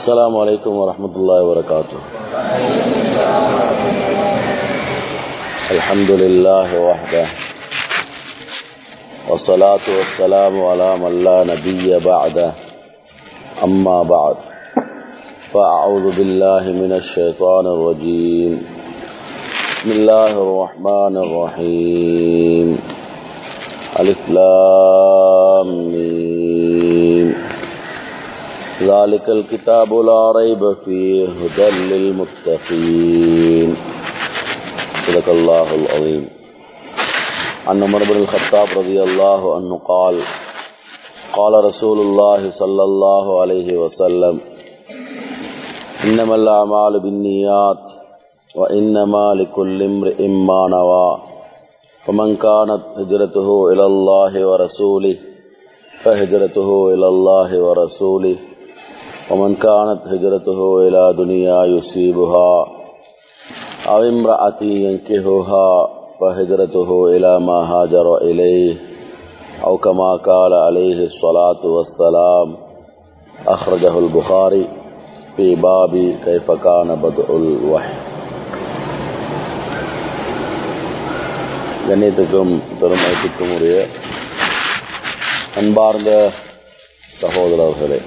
السلام عليكم ورحمة الله وبركاته الحمد لله وحده والصلاة والسلام على من لا نبي بعده أما بعد فأعوذ بالله من الشيطان الرجيم بسم الله الرحمن الرحيم ألف لام ميم ذلك الكتاب لا ريب فيه هدى للمتقين صدق الله العظيم عن عمر بن الخطاب رضي الله عنه قال قال رسول الله صلى الله عليه وسلم إنما الأعمال بالنيات وإنما لكل امرئ ما نوى فمن كانت هجرته إلى الله ورسوله فهجرته إلى الله ورسوله ومن كانت هجرته إلى دنيا يصيبها أو امرأة ينكهها فهجرته إلى ما هاجر إليه أو كما قال عليه الصلاة والسلام أخرجه البخاري في باب كيف كان بدء الوحي கண்ணியத்துக்கும் பெருமதிக்கும் உரிய அன்பார்ந்த சகோதரர்களே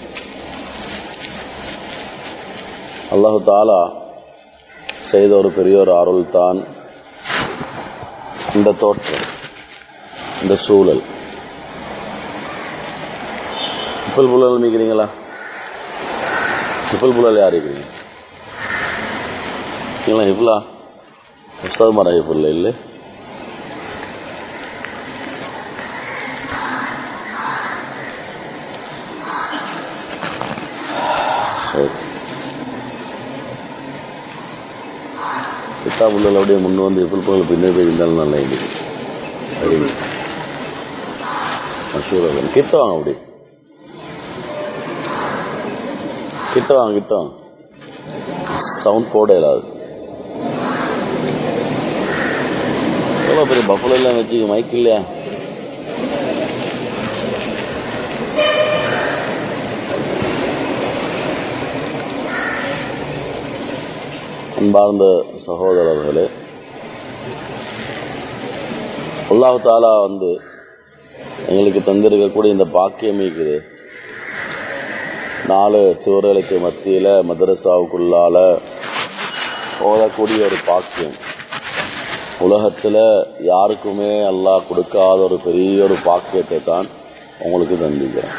அல்லாஹு தாலா செய்த ஒரு பெரிய ஒரு அருள் தான் இந்த தோற்றம் இந்த சூழல் இப்பல் புழல் மிக்கிறீங்களா இப்பல் புழல் யார் இருக்கிறீங்க இல்லைங்களா இவ்வளா உஸ்தாத் மர இஃபுல்ல இல்லை கிட்டாபுள்ள அப்படியே முன்ன வந்து எப்படி போல பின்னே போய் இருந்தாலும் நல்லா இருக்கு அப்படி மஷூர் கிட்ட வாங்க அப்படி கிட்ட வாங்க கிட்ட வாங்க சவுண்ட் போட இல்லாது எவ்வளோ பெரிய பஃபுல எல்லாம் வச்சு மைக் இல்லையா அன்பார்ந்த சகோதரர்களே அல்லாஹு தாலா வந்து எங்களுக்கு தந்திருக்கக்கூடிய இந்த பாக்கியம் இருக்குது நாலு சுவர்களுக்கு மத்தியில் மதரசாவுக்குள்ளால ஓதக்கூடிய ஒரு பாக்கியம் உலகத்தில் யாருக்குமே அல்லாஹ் கொடுக்காத ஒரு பெரிய ஒரு பாக்கியத்தை தான் உங்களுக்கு தந்திக்கிறேன்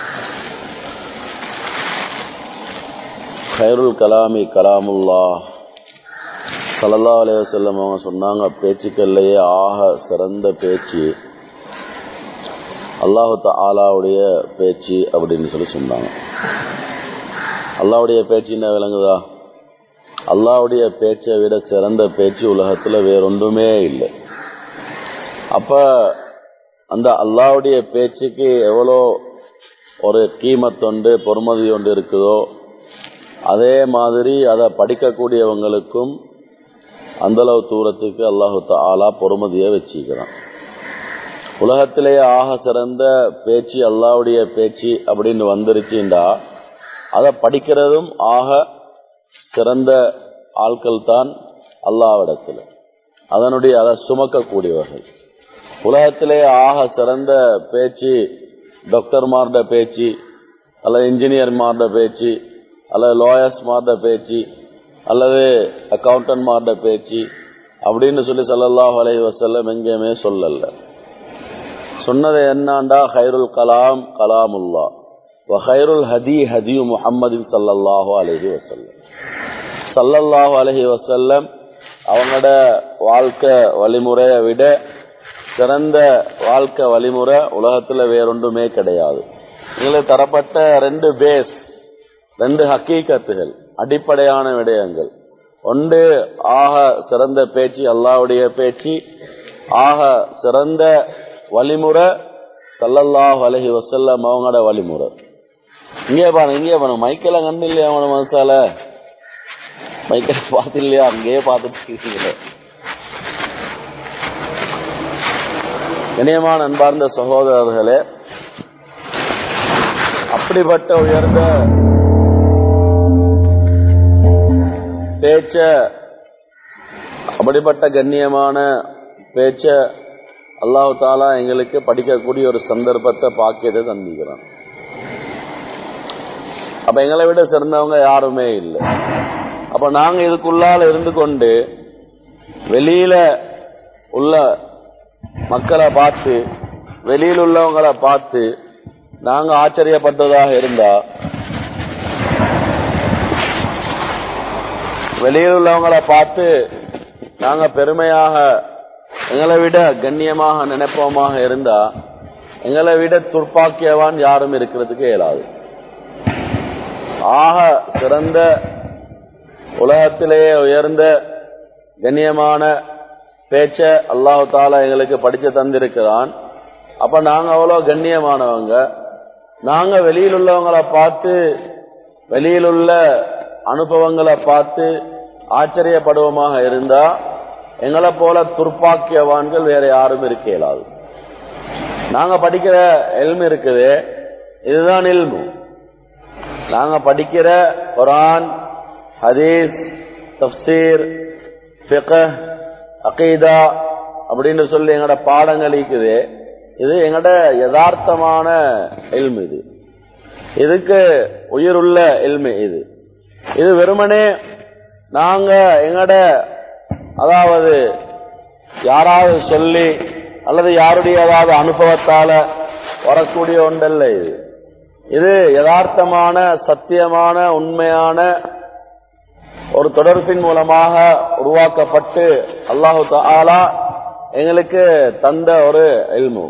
ஹைருல் கலாமி கலாமுல்லா சல்லா அலைய செல்லம் அவங்க சொன்னாங்க பேச்சுக்கள்லையே ஆக சிறந்த பேச்சு அல்லாஹு ஆலாவுடைய பேச்சு அப்படின்னு சொல்லி சொன்னாங்க அல்லாவுடைய பேச்சு என்ன விளங்குதா அல்லாவுடைய பேச்சை விட சிறந்த பேச்சு உலகத்தில் வேறொன்றுமே இல்லை அப்ப அந்த அல்லாவுடைய பேச்சுக்கு எவ்வளோ ஒரு கீமத்தொண்டு பொறுமதி ஒன்று இருக்குதோ அதே மாதிரி அதை படிக்கக்கூடியவங்களுக்கும் அந்தளவு தூரத்துக்கு அல்லாஹு ஆலா பொறுமதியை வச்சுக்கிறான் உலகத்திலேயே ஆக சிறந்த பேச்சு அல்லாவுடைய பேச்சு அப்படின்னு வந்துருச்சுண்டா அதை படிக்கிறதும் ஆக சிறந்த ஆட்கள் தான் அல்லாவிடத்தில் அதனுடைய அதை சுமக்கக்கூடியவர்கள் உலகத்திலே ஆக சிறந்த பேச்சு டாக்டர்மார்ட பேச்சு அல்லது இன்ஜினியர்மார்ட பேச்சு அல்லது லாயர்ஸ் மார்ட பேச்சு அல்லது அக்கௌண்டன்ட் மார்ட பேச்சு அப்படின்னு சொல்லி சல்லல்லாஹ் அலைஹி வசல்லம் எங்கேயுமே சொல்லல சொன்னது என்னாண்டா ஹைருல் கலாம் கலாமுல்லா ஹைருல் ஹதி ஹதி முஹம்மதின் சல்லல்லாஹு அலஹி வசல்லம் சல்லல்லாஹு அலஹி வசல்லம் அவங்களோட வாழ்க்கை வழிமுறையை விட சிறந்த வாழ்க்கை வழிமுறை உலகத்துல வேறொன்றுமே கிடையாது எங்களுக்கு தரப்பட்ட ரெண்டு பேஸ் ரெண்டு ஹக்கீக்கத்துகள் அடிப்படையான விடயங்கள் ஒன்று ஆக சிறந்த பேச்சு அல்லாவுடைய பேச்சு ஆக சிறந்த வழிமுறை சல்லல்லாஹ் அலஹி வசல்லம் அவங்களோட வழிமுறை இங்கே பாருங்க இங்கே பாருங்க மைக்கெல்லாம் கண்டு இல்லையா அவன மனசால மைக்கெல்லாம் பார்த்து இல்லையா அங்கேயே பார்த்துட்டு இருக்கீங்களே இணையமான அன்பார்ந்த சகோதரர்களே அப்படிப்பட்ட உயர்ந்த பேச்ச அப்படிப்பட்ட கண்ணியமான பேச்ச அல்லாஹு தாலா எங்களுக்கு படிக்கக்கூடிய ஒரு சந்தர்ப்பத்தை பாக்கியத்தை தந்திக்கிறான் அப்ப எங்களை விட சிறந்தவங்க யாருமே இல்லை அப்ப நாங்க இதுக்குள்ளால இருந்து கொண்டு வெளியில உள்ள மக்களை பார்த்து வெளியில் உள்ளவங்களை பார்த்து நாங்க ஆச்சரியப்பட்டதாக இருந்தா வெளியில் உள்ளவங்களை பார்த்து நாங்க பெருமையாக எங்களை விட கண்ணியமாக நினைப்போமாக இருந்தா எங்களை விட துர்ப்பாக்கியவான் யாரும் இருக்கிறதுக்கு இயலாது ஆக சிறந்த உலகத்திலேயே உயர்ந்த கண்ணியமான பேச்ச அல்லாஹு தாலா எங்களுக்கு படிச்சு தந்திருக்கிறான் அப்ப நாங்க அவ்வளவு கண்ணியமானவங்க நாங்க வெளியில் உள்ளவங்களை பார்த்து வெளியில் உள்ள அனுபவங்களை பார்த்து ஆச்சரியப்படுவோமாக இருந்தா எங்களை போல துர்ப்பாக்கியவான்கள் வேற யாரும் இருக்க இயலாது நாங்க படிக்கிற எல்மு இருக்குது இதுதான் எல்மு நாங்க படிக்கிற குரான் ஹதீஸ் தப்சீர் ஃபிகஹ் அகீதா அப்படின்னு சொல்லி எங்கட பாடங்கள் இருக்குது இது எங்கட யதார்த்தமான எல்மு இது இதுக்கு உயிருள்ள எல்மு இது இது வெறுமனே நாங்க எங்கட அதாவது யாராவது சொல்லி அல்லது யாருடைய ஏதாவது அனுபவத்தால வரக்கூடிய ஒன்றல்ல இது இது யதார்த்தமான சத்தியமான உண்மையான ஒரு தொடர்பின் மூலமாக உருவாக்கப்பட்டு அல்லாஹு தாலா எங்களுக்கு தந்த ஒரு எல்மு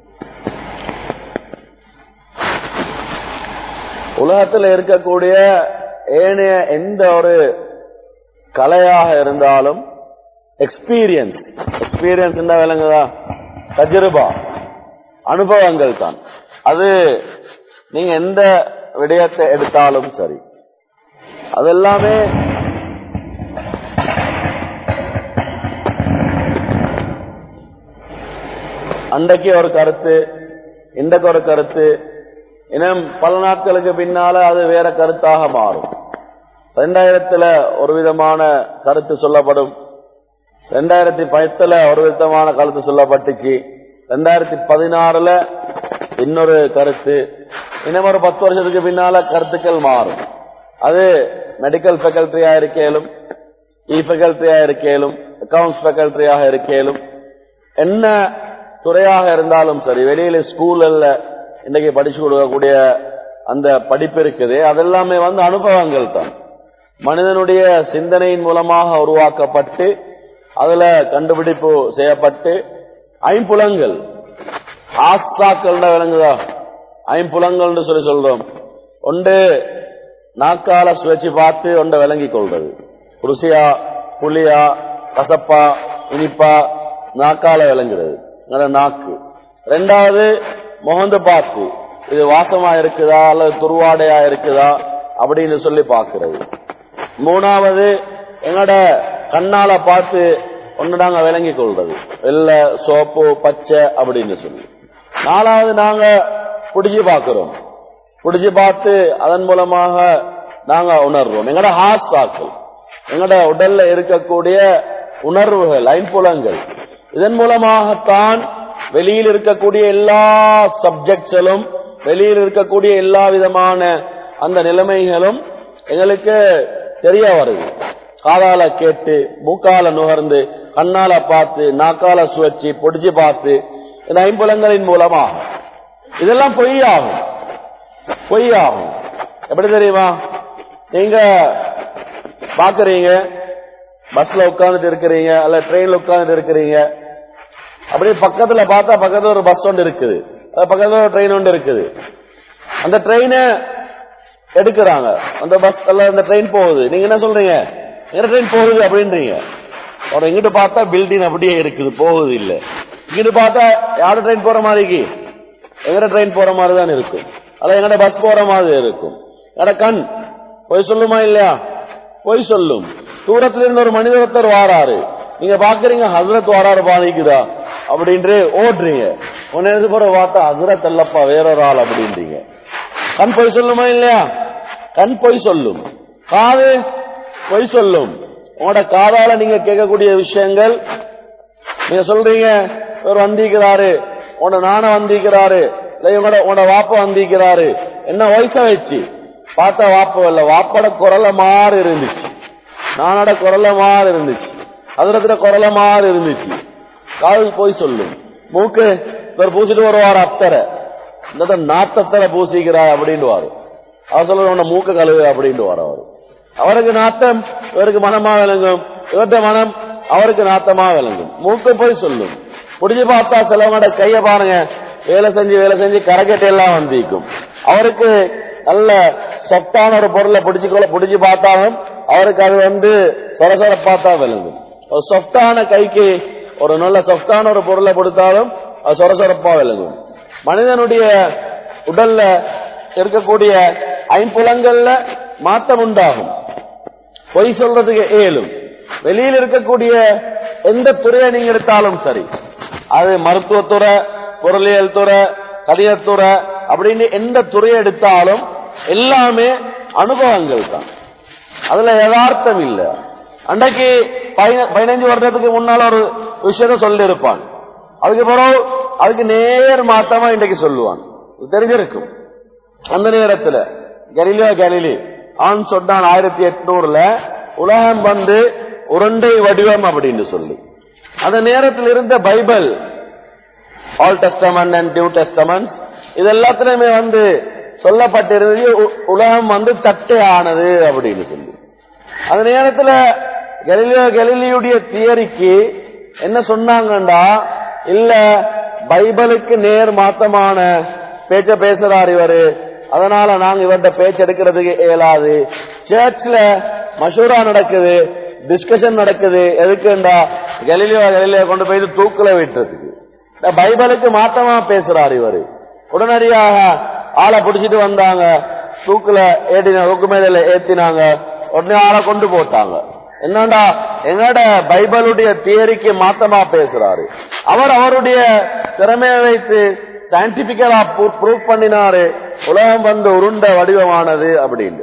உலகத்தில் இருக்கக்கூடிய ஏனைய எந்த ஒரு கலையாக இருந்தாலும் எக்ஸ்பீரியன்ஸ் எக்ஸ்பீரியன்ஸ் என்ன விளங்குதா தஜ்ருபா அனுபவங்கள் தான் அது நீங்க எந்த விடயத்தை எடுத்தாலும் சரி அதெல்லாமே அன்றைக்கு ஒரு கருத்து இன்றைக்கு ஒரு கருத்து இன்னும் பல நாட்களுக்கு பின்னால அது வேற கருத்தாக மாறும் ரெண்டாயிரத்துல ஒரு விதமான கருத்து சொல்லப்படும் ரெண்டாயிரத்தி பத்துல ஒரு விதமான கருத்து சொல்லப்பட்டுச்சு ரெண்டாயிரத்தி பதினாறுல இன்னொரு கருத்து இன்னும் ஒரு பத்து வருஷத்துக்கு பின்னால கருத்துக்கள் மாறும் அது மெடிக்கல் ஃபேக்கல்டியா இருக்கேலும் இ ஃபேக்கல்டியா இருக்கேலும் அக்கவுண்ட்ஸ் ஃபேக்கல்டியாக இருக்கேலும் என்ன துறையாக இருந்தாலும் சரி வெளியில ஸ்கூல்ல இன்னைக்கு படிச்சு கொடுக்கக்கூடிய அந்த படிப்பு இருக்குது அதெல்லாமே வந்து அனுபவங்கள் தான் மனிதனுடைய சிந்தனையின் மூலமாக உருவாக்கப்பட்டு அதுல கண்டுபிடிப்பு செய்யப்பட்டு ஐம்புலங்கள் ஆஸ்தாக்கள் விளங்குதா ஐம்புலங்கள் சொல்லி சொல்றோம் ஒன்று நாக்கால சுழற்சி பார்த்து ஒன்றை விளங்கி கொள்றது ருசியா புளியா கசப்பா இனிப்பா நாக்கால விளங்குறது நாக்கு ரெண்டாவது முகந்து பார்த்து இது வாசமா இருக்குதா அல்லது துருவாடையா இருக்குதா அப்படின்னு சொல்லி பார்க்கிறது மூணாவது எங்கட கண்ணால பார்த்து ஒன்று நாங்க விளங்கி கொள்றது வெள்ளை சோப்பு பச்சை அப்படின்னு சொல்லி நாலாவது நாங்க பிடிச்சு பார்க்கிறோம் பிடிச்சு பார்த்து அதன் மூலமாக நாங்க உணர்றோம் எங்கட ஹார்ட் சாக்கள் எங்கட உடல்ல இருக்கக்கூடிய உணர்வுகள் ஐம்புலங்கள் இதன் மூலமாகத்தான் வெளியில் இருக்கக்கூடிய எல்லா சப்ஜெக்ட்ஸும் வெளியில் இருக்கக்கூடிய எல்லா விதமான அந்த நிலைமைகளும் எங்களுக்கு தெரிய வருது காதால கேட்டு மூக்கால நுகர்ந்து கண்ணால பார்த்து நாக்கால சுழற்சி பொடிச்சு பார்த்து இந்த ஐம்புலங்களின் மூலமாக இதெல்லாம் பொய்யாகும் பொய்யாகும் எப்படி தெரியுமா நீங்க பாக்குறீங்க பஸ்ல உட்கார்ந்துட்டு இருக்கிறீங்க அல்ல ட்ரெயின்ல உட்கார்ந்துட்டு இருக்கிறீங்க அப்படியே பக்கத்துல பார்த்தா பக்கத்துல ஒரு பஸ் ஒன்று இருக்குது அது பக்கத்துல ஒரு ட்ரெயின் ஒன்று இருக்குது அந்த ட்ரெயினை எடுக்கிறாங்க அந்த பஸ் அல்ல அந்த ட்ரெயின் போகுது நீங்க என்ன சொல்றீங்க எங்க ட்ரெயின் போகுது அப்படின்றீங்க அவர் எங்கிட்ட பார்த்தா பில்டிங் அப்படியே இருக்குது போகுது இல்ல இங்கிட்டு பார்த்தா யாரு ட்ரெயின் போற மாதிரிக்கு எங்கட ட்ரெயின் போற மாதிரி தான் இருக்கும் அல்ல எங்கட பஸ் போற மாதிரி இருக்கும் எங்கட கண் போய் சொல்லுமா இல்லையா போய் சொல்லும் தூரத்துல இருந்து ஒரு மனிதர் ஒருத்தர் வாராரு நீங்க பாக்குறீங்க ஹசரத் வாராரு பாதிக்குதா அப்படின்ட்டு ஓடுறீங்க உன்ன நேரத்துக்கு போற பார்த்தா ஹசரத் அல்லப்பா வேறொரு ஆள் அப்படின்றீங்க கண் பொய் சொல்லுமா இல்லையா கண் பொய் சொல்லும் காது பொய் சொல்லும் உங்களோட காதால நீங்க கேட்கக்கூடிய விஷயங்கள் நீங்க சொல்றீங்க இவர் வந்திக்கிறாரு உன நான வந்திக்கிறாரு இல்ல உங்களோட உங்களோட வாப்ப வந்திக்கிறாரு என்ன வயசா வச்சு பார்த்தா வாப்ப இல்ல வாப்போட குரல மாறு இருந்துச்சு நானோட குரல மாறு இருந்துச்சு அதுல குரல மாறு இருந்துச்சு காது போய் சொல்லு மூக்கு இவர் பூசிட்டு வருவார் அத்தரை இந்த நாத்தத்தரை பூசிக்கிறார் அப்படின்னு வாரு அவர் சொல்ற உன்னை மூக்க கழுவு அப்படின்னு வர அவரு அவருக்கு நாத்தம் இவருக்கு மனமா விளங்கும் இவர்கிட்ட மனம் அவருக்கு நாத்தமா விளங்கும் மூக்க போய் சொல்லும் புடிச்சு பார்த்தா சிலவங்களோட கைய பாருங்க வேலை செஞ்சு வேலை செஞ்சு கரக்கட்டை எல்லாம் வந்திருக்கும் அவருக்கு நல்ல சொத்தான ஒரு பொருளை பிடிச்சு பிடிச்சு பார்த்தாலும் அவருக்கு அது வந்து சொரசொரப்பாத்தா விளங்கும் ஒரு சொஃப்டான கைக்கு ஒரு நல்ல சொஃப்டான ஒரு பொருளை கொடுத்தாலும் அது சொரசொரப்பா விளங்கும் மனிதனுடைய உடல்ல இருக்கக்கூடிய ஐம்புலங்கள்ல மாற்றம் உண்டாகும் பொய் சொல்றதுக்கு ஏலும் வெளியில் இருக்கக்கூடிய எந்த துறையை நீங்க எடுத்தாலும் சரி அது மருத்துவத்துறை பொருளியல் துறை கலியத்துறை அப்படின்னு எந்த துறையை எடுத்தாலும் எல்லாமே அனுபவங்கள் தான் அதுல யதார்த்தம் இல்ல அன்றைக்கு பதினஞ்சு வருடத்துக்கு முன்னால ஒரு விஷயத்த சொல்லி இருப்பான் அதுக்கு பிறகு அதுக்கு நேர் மாத்தமா இன்றைக்கு சொல்லுவான் தெரிஞ்சிருக்கும் அந்த நேரத்துல கலிலியோ கலிலி ஆண் சொன்னான் ஆயிரத்தி எட்நூறுல உலகம் வந்து உருண்டை வடிவம் அப்படின்னு சொல்லி அந்த நேரத்தில் இருந்த Bible old testament and new testament இது எல்லாத்திலுமே வந்து சொல்லப்பட்டிருந்தது உலகம் வந்து தட்டை ஆனது அப்படின்னு சொல்லி அந்த நேரத்துல கலிலியோ கலிலியுடைய தியரிக்கு என்ன சொன்னாங்கண்டா இல்ல பைபிளுக்கு நேர் மாத்தமான பேச்ச பேசுறாரு இவரு அதனால நாங்க இவர்கிட்ட பேச்சு எடுக்கிறதுக்கு இயலாது சர்ச்ல மஷூரா நடக்குது டிஸ்கஷன் நடக்குது எதுக்குண்டா கலிலியோ கலிலியோ கொண்டு போய் தூக்குல விட்டுறதுக்கு இந்த பைபிளுக்கு மாத்தமா பேசுறாரு இவரு உடனடியாக ஆளை பிடிச்சிட்டு வந்தாங்க தூக்குல ஏற்றின தூக்கு மேல ஏத்தினாங்க உடனே ஆளை கொண்டு போட்டாங்க என்னடா என்னோட பைபிளுடைய தியரிக்கு மாத்தமா பேசுறாரு அவர் அவருடைய திறமையை வைத்து சயின்டிபிக்கலா ப்ரூவ் பண்ணினாரு உலகம் வந்து உருண்ட வடிவமானது அப்படின்னு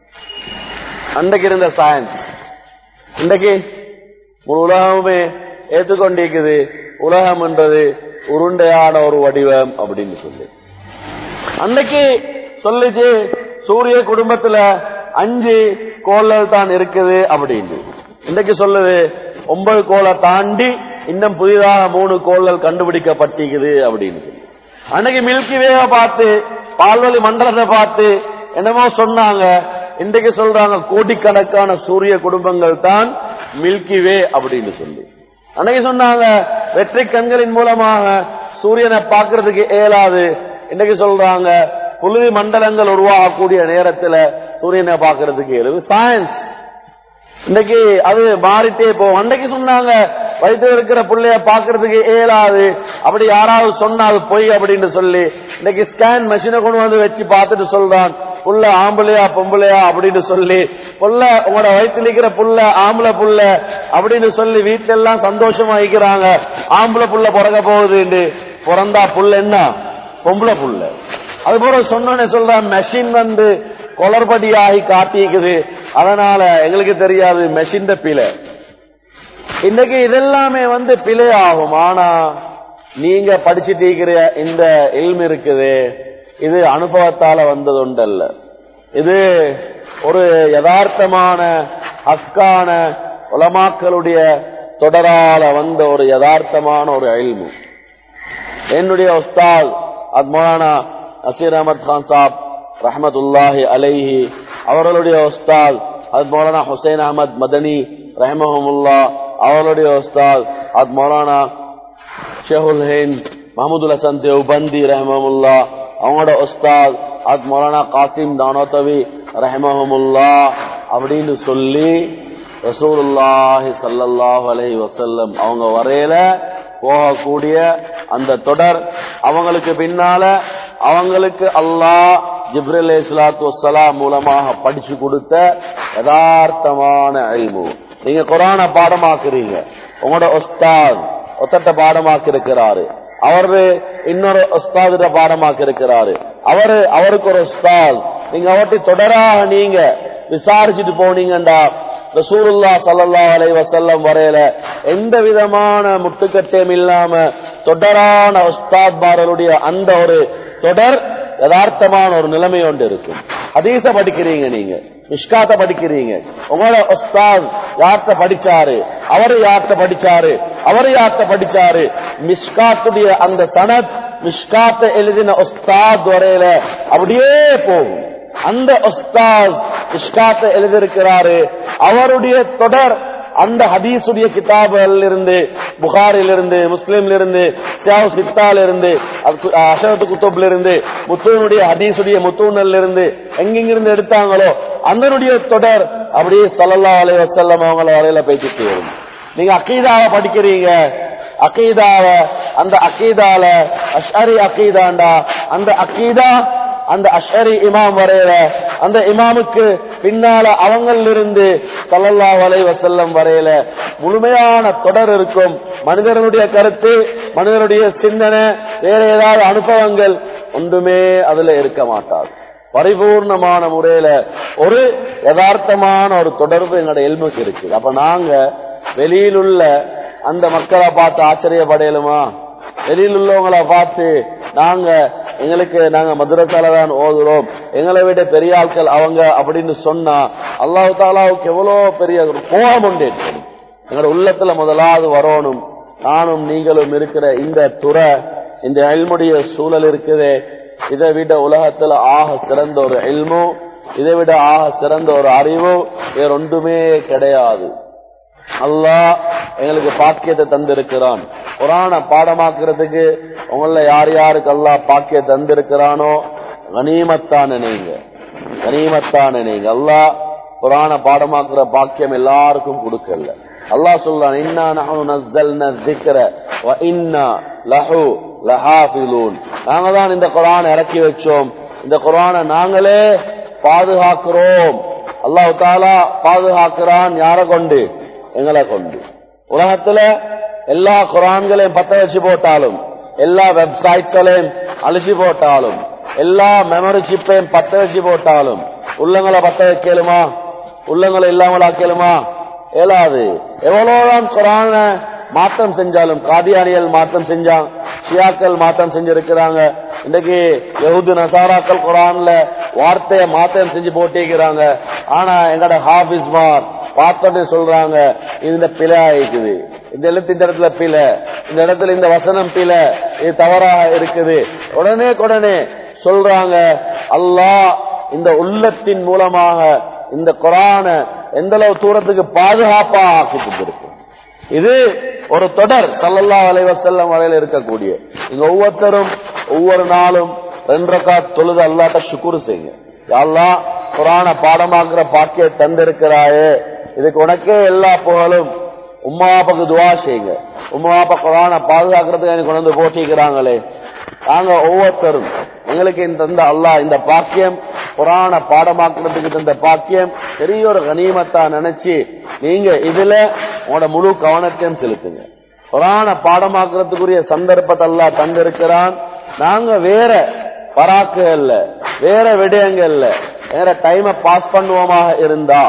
அன்றைக்கு இருந்த சயின்ஸ் இன்றைக்கு முழு உலகமே ஏற்றுக்கொண்டிருக்குது உலகம் என்றது உருண்டையான ஒரு வடிவம் அப்படின்னு சொல்லி அன்னைக்கு சொல்லிச்சு சூரிய குடும்பத்துல அஞ்சு கோள்கள் தான் இருக்குது அப்படின்னு இன்றைக்கு சொல்லுது ஒன்பது கோளை தாண்டி இன்னும் புதிதாக மூணு கோள்கள் கண்டுபிடிக்கப்பட்டிருக்குது அப்படின்னு சொல்லி அன்னைக்கு மில்கி வேவை பார்த்து பால்வழி மண்டலத்தை பார்த்து என்னமோ சொன்னாங்க இன்றைக்கு சொல்றாங்க கோடிக்கணக்கான சூரிய குடும்பங்கள் தான் மில்கி வே அப்படின்னு சொல்லி அன்னைக்கு சொன்னாங்க வெற்றி கண்களின் மூலமாக சூரியனை பார்க்கறதுக்கு இயலாது இன்னைக்கு சொல்றாங்க புழுதி மண்டலங்கள் உருவாகக்கூடிய நேரத்துல சூரியனை பார்க்கறதுக்கு இயலுது சயின்ஸ் இன்னைக்கு அது மாறிட்டே போகும் அன்னைக்கு சொன்னாங்க வயிற்று இருக்கிற பிள்ளைய பாக்குறதுக்கு இயலாது அப்படி யாராவது சொன்னா அது பொய் அப்படின்னு சொல்லி இன்னைக்கு ஸ்கேன் மெஷினை கொண்டு வந்து வச்சு பார்த்துட்டு சொல்றான் புள்ள ஆம்பளையா பொம்பளையா அப்படின்னு சொல்லி புள்ள உங்களோட வயிற்றுல இருக்கிற புள்ள ஆம்பளை புள்ள அப்படின்னு சொல்லி வீட்டுல எல்லாம் சந்தோஷமா இருக்கிறாங்க ஆம்பளை புள்ள பிறக்க போகுது பிறந்தா புள்ள என்ன பொம்பளை புள்ள அது போல சொன்னோன்னு சொல்றான் மெஷின் வந்து கொளர்படியாகி காட்டிக்குது அதனால எங்களுக்கு தெரியாது மெஷின் பிழை இன்னைக்கு இதெல்லாமே வந்து பிழை ஆகும் ஆனா நீங்க படிச்சுட்டு இருக்கிற இந்த இல்மு இருக்குது இது அனுபவத்தால வந்தது உண்டல்ல இது ஒரு யதார்த்தமான ஹஸ்கான உலமாக்களுடைய தொடரால வந்த ஒரு யதார்த்தமான ஒரு அயில்மு என்னுடைய உஸ்தாத் அது மௌலானா நசீர் அஹமத் கான் சாப் ரஹமத்துல்லாஹி அலைஹி அவர்களுடைய உஸ்தாத் அது மௌலானா ஹுசைன் அஹமத் மதனி ரஹமஹமுல்லா அவர்களுடைய உஸ்தாத் அது மௌலானா ஷேகுல் ஹிந்த் மஹமூதுல் ஹசன் தேவ்பந்தி ரஹமமுல்லா அவங்களோட உஸ்தாத் அது மௌலானா காசிம் தானோத்தவி ரஹமஹமுல்லா அப்படின்னு சொல்லி ரசூலுல்லாஹி சல்லல்லாஹு அலைஹி வஸல்லம் அவங்க வரையில போகக்கூடிய அந்த தொடர் அவங்களுக்கு பின்னால அவங்களுக்கு அல்லாஹ் ஜிப்ரல் இஸ்லாத்து வசலாம் மூலமாக படிச்சு கொடுத்த யதார்த்தமான அழிவு நீங்க குரான பாடமாக்குறீங்க உங்களோட ஒஸ்தாத் ஒத்தட்ட பாடமாக்கி இருக்கிறாரு அவரு இன்னொரு ஒஸ்தாதிட்ட பாடமாக்கி இருக்கிறாரு அவரு அவருக்கு ஒரு ஒஸ்தாத் நீங்க அவர்கிட்ட தொடராக நீங்க விசாரிச்சுட்டு போனீங்கண்டா ரசூலுல்லா ஸல்லல்லாஹு அலைஹி வஸல்லம் வரையில எந்த விதமான முட்டுக்கட்டையும் இல்லாம தொடரான உஸ்தாத்மார்களுடைய அந்த ஒரு தொடர் யதார்த்தமான ஒரு நிலைமை ஒன்று இருக்கும் ஹதீஸ படிக்கிறீங்க நீங்க மிஷ்காத்த படிக்கிறீங்க உங்களோட உஸ்தாத் யார்கிட்ட படிச்சாரு அவரு யார்கிட்ட படிச்சாரு அவரு யார்கிட்ட படிச்சாரு மிஷ்காத்துடைய அந்த சனத் மிஷ்காத்த எழுதின உஸ்தாத் வரையில அப்படியே போகும் அந்த உஸ்தாத் மிஷ்காத்த எழுதியிருக்கிறாரு அவருடைய தொடர் அந்த ஹதீசுடைய கிதாபுகள் இருந்து புகாரில் இருந்து முஸ்லீம்ல இருந்து சித்தால இருந்து அஷரத்து குத்துப்ல இருந்து முத்தூனுடைய ஹதீசுடைய முத்தூனல்ல இருந்து எங்கெங்கிருந்து எடுத்தாங்களோ அதனுடைய தொடர் அப்படியே சல்லல்லா அலைய வசல்லம் அவங்கள வரையில பேசிட்டு வரும் நீங்க அக்கீதாவை படிக்கிறீங்க அக்கீதாவ அந்த அக்கீதால அஷரி அக்கீதாண்டா அந்த அக்கீதா அந்த அஷரி இமாம் வரையில அந்த இமாமுக்கு பின்னால அவங்கள்ல இருந்து சல்லல்லா வலை வசல்லம் வரையில முழுமையான தொடர் இருக்கும் மனிதனுடைய கருத்து மனிதனுடைய சிந்தனை வேற ஏதாவது அனுபவங்கள் ஒன்றுமே அதுல இருக்க மாட்டாது பரிபூர்ணமான முறையில ஒரு யதார்த்தமான ஒரு தொடர்பு எங்களோட எல்முக்கு இருக்கு அப்ப நாங்க வெளியில் உள்ள அந்த மக்களை பார்த்து ஆச்சரியப்படையலுமா வெளியில் உள்ளவங்களை பார்த்து நாங்க எங்களுக்கு நாங்க மதுரசால தான் ஓதுறோம் எங்களை விட பெரிய ஆட்கள் அவங்க அப்படின்னு சொன்னா அல்லாஹு தாலாவுக்கு எவ்வளவு பெரிய ஒரு கோபம் உண்டு எங்களோட உள்ளத்துல முதலாவது வரணும் நானும் நீங்களும் இருக்கிற இந்த துறை இந்த எல்முடைய சூழல் இருக்குதே இதை விட உலகத்துல ஆக சிறந்த ஒரு எல்மோ இதை விட ஆக சிறந்த ஒரு அறிவோ வேற ஒன்றுமே கிடையாது அல்லாஹ் எங்களுக்கு பாக்கியத்தை தந்திருக்கிறான் குரான பாடமாக்குறதுக்கு உங்கள யார் யாருக்கு அல்லாஹ் பாக்கிய தந்திருக்கிறானோ கனிமத்தான் நினைங்க கனிமத்தான் நினைங்க அல்லாஹ் குரான பாடமாக்குற பாக்கியம் எல்லாருக்கும் கொடுக்கல அல்லாஹ் சொல்றான் இன்னா நஹனு நஸ்ஸல்னா ذிக்ர வ இன்னா லஹு லஹாஃபிலூன் நாங்க தான் இந்த குர்ஆனை இறக்கி வச்சோம் இந்த குர்ஆனை நாங்களே பாதுகாக்கிறோம் அல்லாஹ் தாலா பாதுகாக்கிறான் யார கொண்டு எங்களை கொண்டு உலகத்துல எல்லா குரான்களையும் பத்த வச்சு போட்டாலும் எல்லா வெப்சைட்களையும் அழிச்சு போட்டாலும் எல்லா மெமரி சிப்பையும் பத்த வச்சு போட்டாலும் உள்ளங்களை பத்த வைக்கலுமா உள்ளங்களை இல்லாமல் ஆக்கலுமா இயலாது எவ்வளவுதான் குரான மாற்றம் செஞ்சாலும் காதியானியல் மாற்றம் செஞ்சாங்க ஷியாக்கள் மாற்றம் செஞ்சிருக்கிறாங்க இன்னைக்கு யகுது நசாராக்கள் குரான்ல வார்த்தையை மாற்றம் செஞ்சு போட்டிருக்கிறாங்க ஆனா எங்கட ஹாபிஸ்மார் பார்த்தோன்னு சொல்றாங்க இந்த பிழை ஆயிக்குது இந்த எழுத்து இந்த இடத்துல பிழை இந்த இடத்துல இந்த வசனம் பிழை இது தவறாக இருக்குது உடனே உடனே சொல்றாங்க அல்லாஹ் இந்த உள்ளத்தின் மூலமாக இந்த குரான எந்த அளவு தூரத்துக்கு பாதுகாப்பா ஆக்கி கொடுத்திருக்கு இது ஒரு தொடர் சல்லல்லா அலைவசல்லம் வரையில இருக்கக்கூடிய இங்க ஒவ்வொருத்தரும் ஒவ்வொரு நாளும் ரெண்டு ரக்கா தொழுது அல்லாட்ட சுக்குரு செய்யுங்க யாரெல்லாம் குரான பாடமாக்குற பாக்கிய தந்திருக்கிறாயே இதுக்கு உனக்கே எல்லா புகழும் உம்மா அப்பாக்கு துவா செய்யுங்க உம்மா அப்பா குரான பாதுகாக்கிறதுக்கு எனக்கு கொண்டு வந்து போட்டிக்கிறாங்களே நாங்க ஒவ்வொருத்தரும் எங்களுக்கு இந்த தந்த அல்லாஹ் இந்த பாக்கியம் குரான பாடமாக்குறதுக்கு தந்த பாக்கியம் பெரிய ஒரு கனிமத்தா நினைச்சு நீங்க இதுல உங்களோட முழு கவனத்தையும் செலுத்துங்க குரான பாடமாக்குறதுக்குரிய சந்தர்ப்பத்தை எல்லாம் தந்திருக்கிறான் நாங்க வேற பராக்குகள்ல வேற விடயங்கள்ல வேற டைமை பாஸ் பண்ணுவோமாக இருந்தா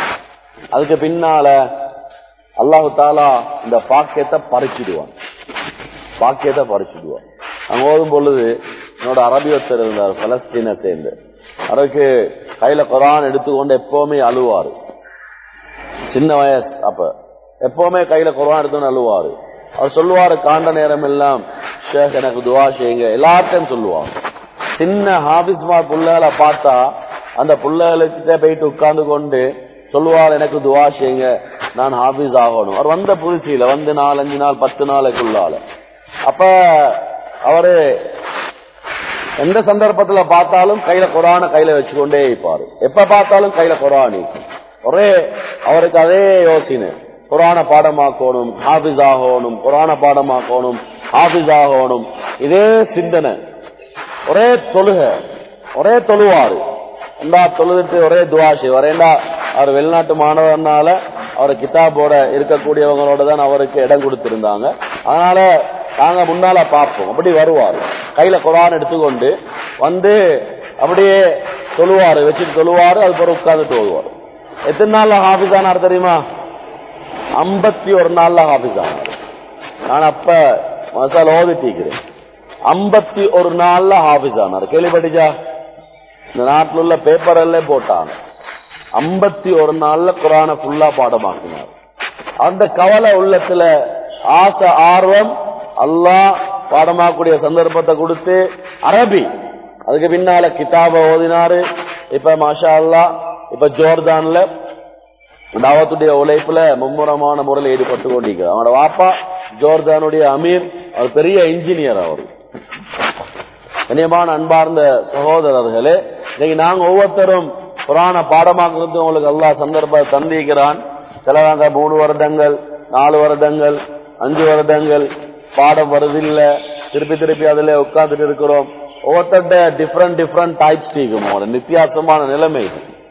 அதுக்கு பின்னால அல்லாஹு தாலா இந்த பாக்கியத்தை பறிச்சிடுவான் பாக்கியத்தை பறிச்சிடுவான் அங்க ஓதும் பொழுது என்னோட அரபியத்தர் இருந்தார் பலஸ்தீனை சேர்ந்து அவருக்கு கையில குரான் எடுத்துக்கொண்டு எப்பவுமே அழுவாரு சின்ன வயசு அப்ப எப்பவுமே கையில குரான் எடுத்துன்னு அழுவாரு அவர் சொல்லுவாரு காண்ட நேரம் எல்லாம் ஷேக் எனக்கு துவா செய்யுங்க எல்லாத்தையும் சொல்லுவார் சின்ன ஹாபிஸ்மார் புள்ளைகளை பார்த்தா அந்த புள்ளைகளுக்கிட்ட போயிட்டு உட்கார்ந்து கொண்டு சொல்லுவார் எனக்கு துவா செய்யுங்க நான் ஹாபிஸ் ஆகணும் அவர் வந்த புதுசியில வந்து நாலஞ்சு நாள் பத்து நாளைக்குள்ளால அப்ப அவரு எந்த சந்தர்ப்பத்துல பார்த்தாலும் கையில குரான கையில வச்சுக்கொண்டே இருப்பாரு எப்ப பார்த்தாலும் கையில குரானி ஒரே அவருக்கு அதே யோசனை குரான பாடமாக்கணும் ஹாபிஸ் ஆகணும் குரான பாடமாக்கணும் ஹாபிஸ் ஆகணும் இதே சிந்தனை ஒரே தொழுக ஒரே தொழுவாரு ரெண்டா தொழுதுட்டு ஒரே துவா செய்வார் ஏண்டா அவர் வெளிநாட்டு மாணவர்னால அவர் கிதாபோட இருக்கக்கூடியவங்களோட தான் அவருக்கு இடம் கொடுத்திருந்தாங்க அதனால நாங்க முன்னால பார்ப்போம் அப்படி வருவார் கையில குரான் எடுத்துக்கொண்டு வந்து அப்படியே தொழுவாரு வச்சுட்டு தொழுவாரு அது பிறகு உட்கார்ந்துட்டு ஓடுவார் எத்தனை நாள்ல ஹாஃபிஸ் ஆனார் தெரியுமா ஐம்பத்தி ஒரு நாள்ல ஹாஃபிஸ் ஆனார் நான் அப்ப மசால் ஓதிட்டிக்கிறேன் ஐம்பத்தி ஒரு நாள்ல ஹாஃபிஸ் ஆனார் கேள்விப்பட்டிச்சா இந்த நாட்டில் உள்ள பேப்பர் எல்லாம் போட்டாங்க ஐம்பத்தி ஒரு நாள்ல குரான ஃபுல்லா பாடமாக்கினார் அந்த கவலை உள்ளத்துல ஆசை ஆர்வம் அல்லாஹ் பாடமாக்கூடிய சந்தர்ப்பத்தை கொடுத்து அரபி அதுக்கு பின்னால கிதாப ஓதினாரு இப்ப மாஷா அல்லா இப்ப ஜோர்தான்ல தாவத்துடைய உழைப்புல மும்முரமான முறையில் ஈடுபட்டு கொண்டிருக்கிறார் அவனோட வாப்பா ஜோர்தானுடைய அமீர் அவர் பெரிய இன்ஜினியர் அவர் கண்ணியமான அன்பார்ந்த சகோதரர்களே இன்னைக்கு நாங்க ஒவ்வொருத்தரும் புராண பாடமாக்குறது உங்களுக்கு எல்லா சந்தர்ப்ப தந்திக்கிறான் சிலவங்க மூணு வருடங்கள் நாலு வருடங்கள் அஞ்சு வருடங்கள் பாடம் வருதில்ல திருப்பி திருப்பி அதுல உட்கார்ந்துட்டு இருக்கிறோம் ஒவ்வொருத்தட்ட டிஃப்ரெண்ட் டிஃப்ரெண்ட் டைப்ஸ் இருக்கும் வித்தியாசமான நிலைமை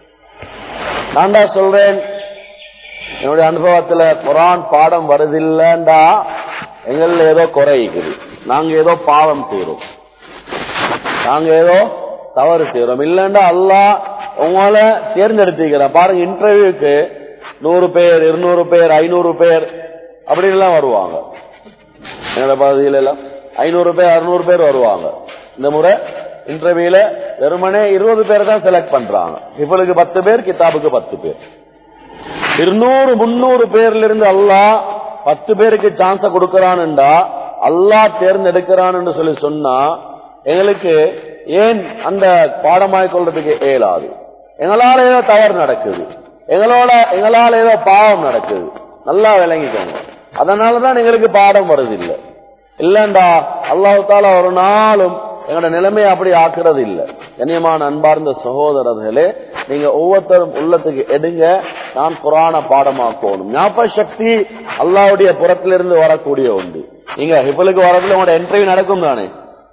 நான் தான் சொல்றேன் என்னுடைய அனுபவத்துல குரான் பாடம் வருதில்லண்டா எங்கள்ல ஏதோ குறை இருக்குது நாங்க ஏதோ பாவம் செய்யறோம் நாங்க ஏதோ தவறு செய்யறோம் இல்லண்டா அல்லா உங்களை தேர்ந்தெடுத்திருக்கிறேன் பாருங்க இன்டர்வியூக்கு நூறு பேர் இருநூறு பேர் ஐநூறு பேர் அப்படின்லாம் வருவாங்க என்னோட பகுதியில எல்லாம் ஐநூறு பேர் அறுநூறு பேர் வருவாங்க இந்த முறை இன்டர்வியூல வெறுமனே இருபது பேர் தான் செலக்ட் பண்றாங்க இவளுக்கு பத்து பேர் கிதாபுக்கு பத்து பேர் இருநூறு முன்னூறு பேர்ல இருந்து அல்லா பத்து பேருக்கு சான்ஸ கொடுக்கறான்டா அல்லா தேர்ந்தெடுக்கிறான்னு சொல்லி சொன்னா எங்களுக்கு ஏன் அந்த பாடமாய் கொள்றதுக்கு இயலாது எங்களால ஏதோ தவறு நடக்குது எங்களோட எங்களால ஏதோ பாவம் நடக்குது நல்லா விளங்கிக்கோங்க அதனாலதான் எங்களுக்கு பாடம் வருது இல்ல இல்லண்டா அல்லாஹு தாலா ஒரு நாளும் எங்களோட நிலைமையை அப்படி ஆக்குறது இல்ல கண்ணியமான அன்பார்ந்த சகோதரர்களே நீங்க ஒவ்வொருத்தரும் உள்ளத்துக்கு எடுங்க நான் குரான பாடமாக்கணும் ஞாபக சக்தி அல்லாவுடைய புறத்திலிருந்து வரக்கூடிய உண்டு நீங்க இப்பளுக்கு வரதுல உங்களோட இன்டர்வியூ நடக்கும் தானே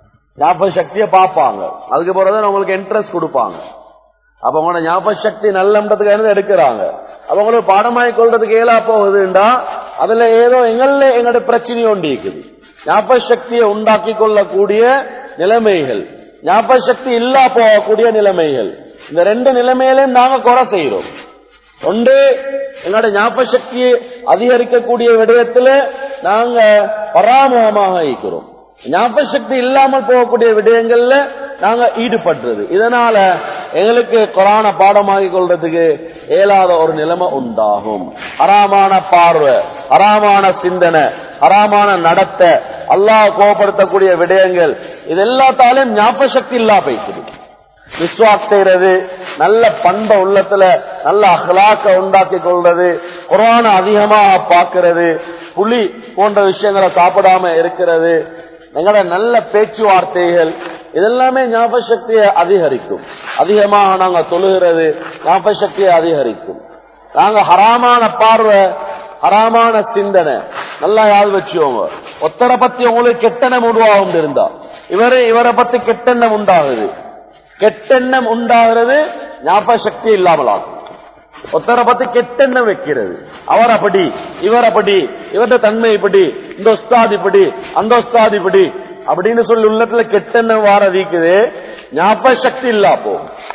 ஞாபக சக்தியை பார்ப்பாங்க அதுக்கு பிறகு உங்களுக்கு இன்ட்ரெஸ்ட் கொடுப்பாங்க அப்ப உங்களோட ஞாபக சக்தி நல்லன்றதுக்கு எடுக்கிறாங்க அப்ப உங்களுக்கு பாடமாய் கொள்றதுக்கு ஏலா போகுதுண்டா அதுல ஏதோ எங்கள்ல எங்களோட பிரச்சனை ஒன்று இருக்குது ஞாபக சக்தியை உண்டாக்கி கொள்ளக்கூடிய நிலைமைகள் ஞாபக சக்தி இல்லா போகக்கூடிய நிலைமைகள் இந்த ரெண்டு நிலைமையிலையும் நாங்க குறை செய்யறோம் ஒன்று எங்களோட ஞாபக சக்தியை அதிகரிக்கக்கூடிய விடயத்துல நாங்க பராமுகமாக இருக்கிறோம் ஞாபக சக்தி இல்லாமல் போகக்கூடிய விடயங்கள்ல நாங்க ஈடுபடுறது இதனால எங்களுக்கு கொரான பாடமாகி கொள்றதுக்கு இயலாத ஒரு நிலைமை உண்டாகும் அறாமான பார்வை அறாமான சிந்தனை அறாமான நடத்த அல்லாஹ் கோபப்படுத்தக்கூடிய விடயங்கள் இது எல்லாத்தாலும் ஞாபக சக்தி இல்லா போய்க்குது விஸ்வாக் செய்யறது நல்ல பண்ப உள்ளத்துல நல்ல அகலாக்க உண்டாக்கி கொள்றது குரான அதிகமாக பார்க்கிறது புலி போன்ற விஷயங்களை சாப்பிடாம இருக்கிறது எங்களோட நல்ல பேச்சுவார்த்தைகள் இதெல்லாமே ஞாபக சக்தியை அதிகரிக்கும் அதிகமாக நாங்க தொழுகிறது ஞாபக சக்தியை அதிகரிக்கும் நாங்க ஹராமான பார்வை ஹராமான சிந்தனை நல்லா யாழ் வச்சுவோங்க ஒத்தரை பத்தி உங்களுக்கு கெட்டெண்ணம் உருவாகும் இருந்தா இவரு இவரை பத்தி கெட்டெண்ணம் உண்டாகுது கெட்டெண்ணம் உண்டாகிறது ஞாபக சக்தி இல்லாமல் ஆகும் ஒருத்தரை பத்தி கெட்டெண்ணம் வைக்கிறது அவர் அப்படி இவர் அப்படி இவரது தன்மை இப்படி இந்த உஸ்தாத் இப்படி அந்த உஸ்தாத் இப்படி அப்படின்னு சொல்லி உள்ளத்துல கெட்டெண்ணம் வாரதிக்குது ஞாபக சக்தி இல்லா போ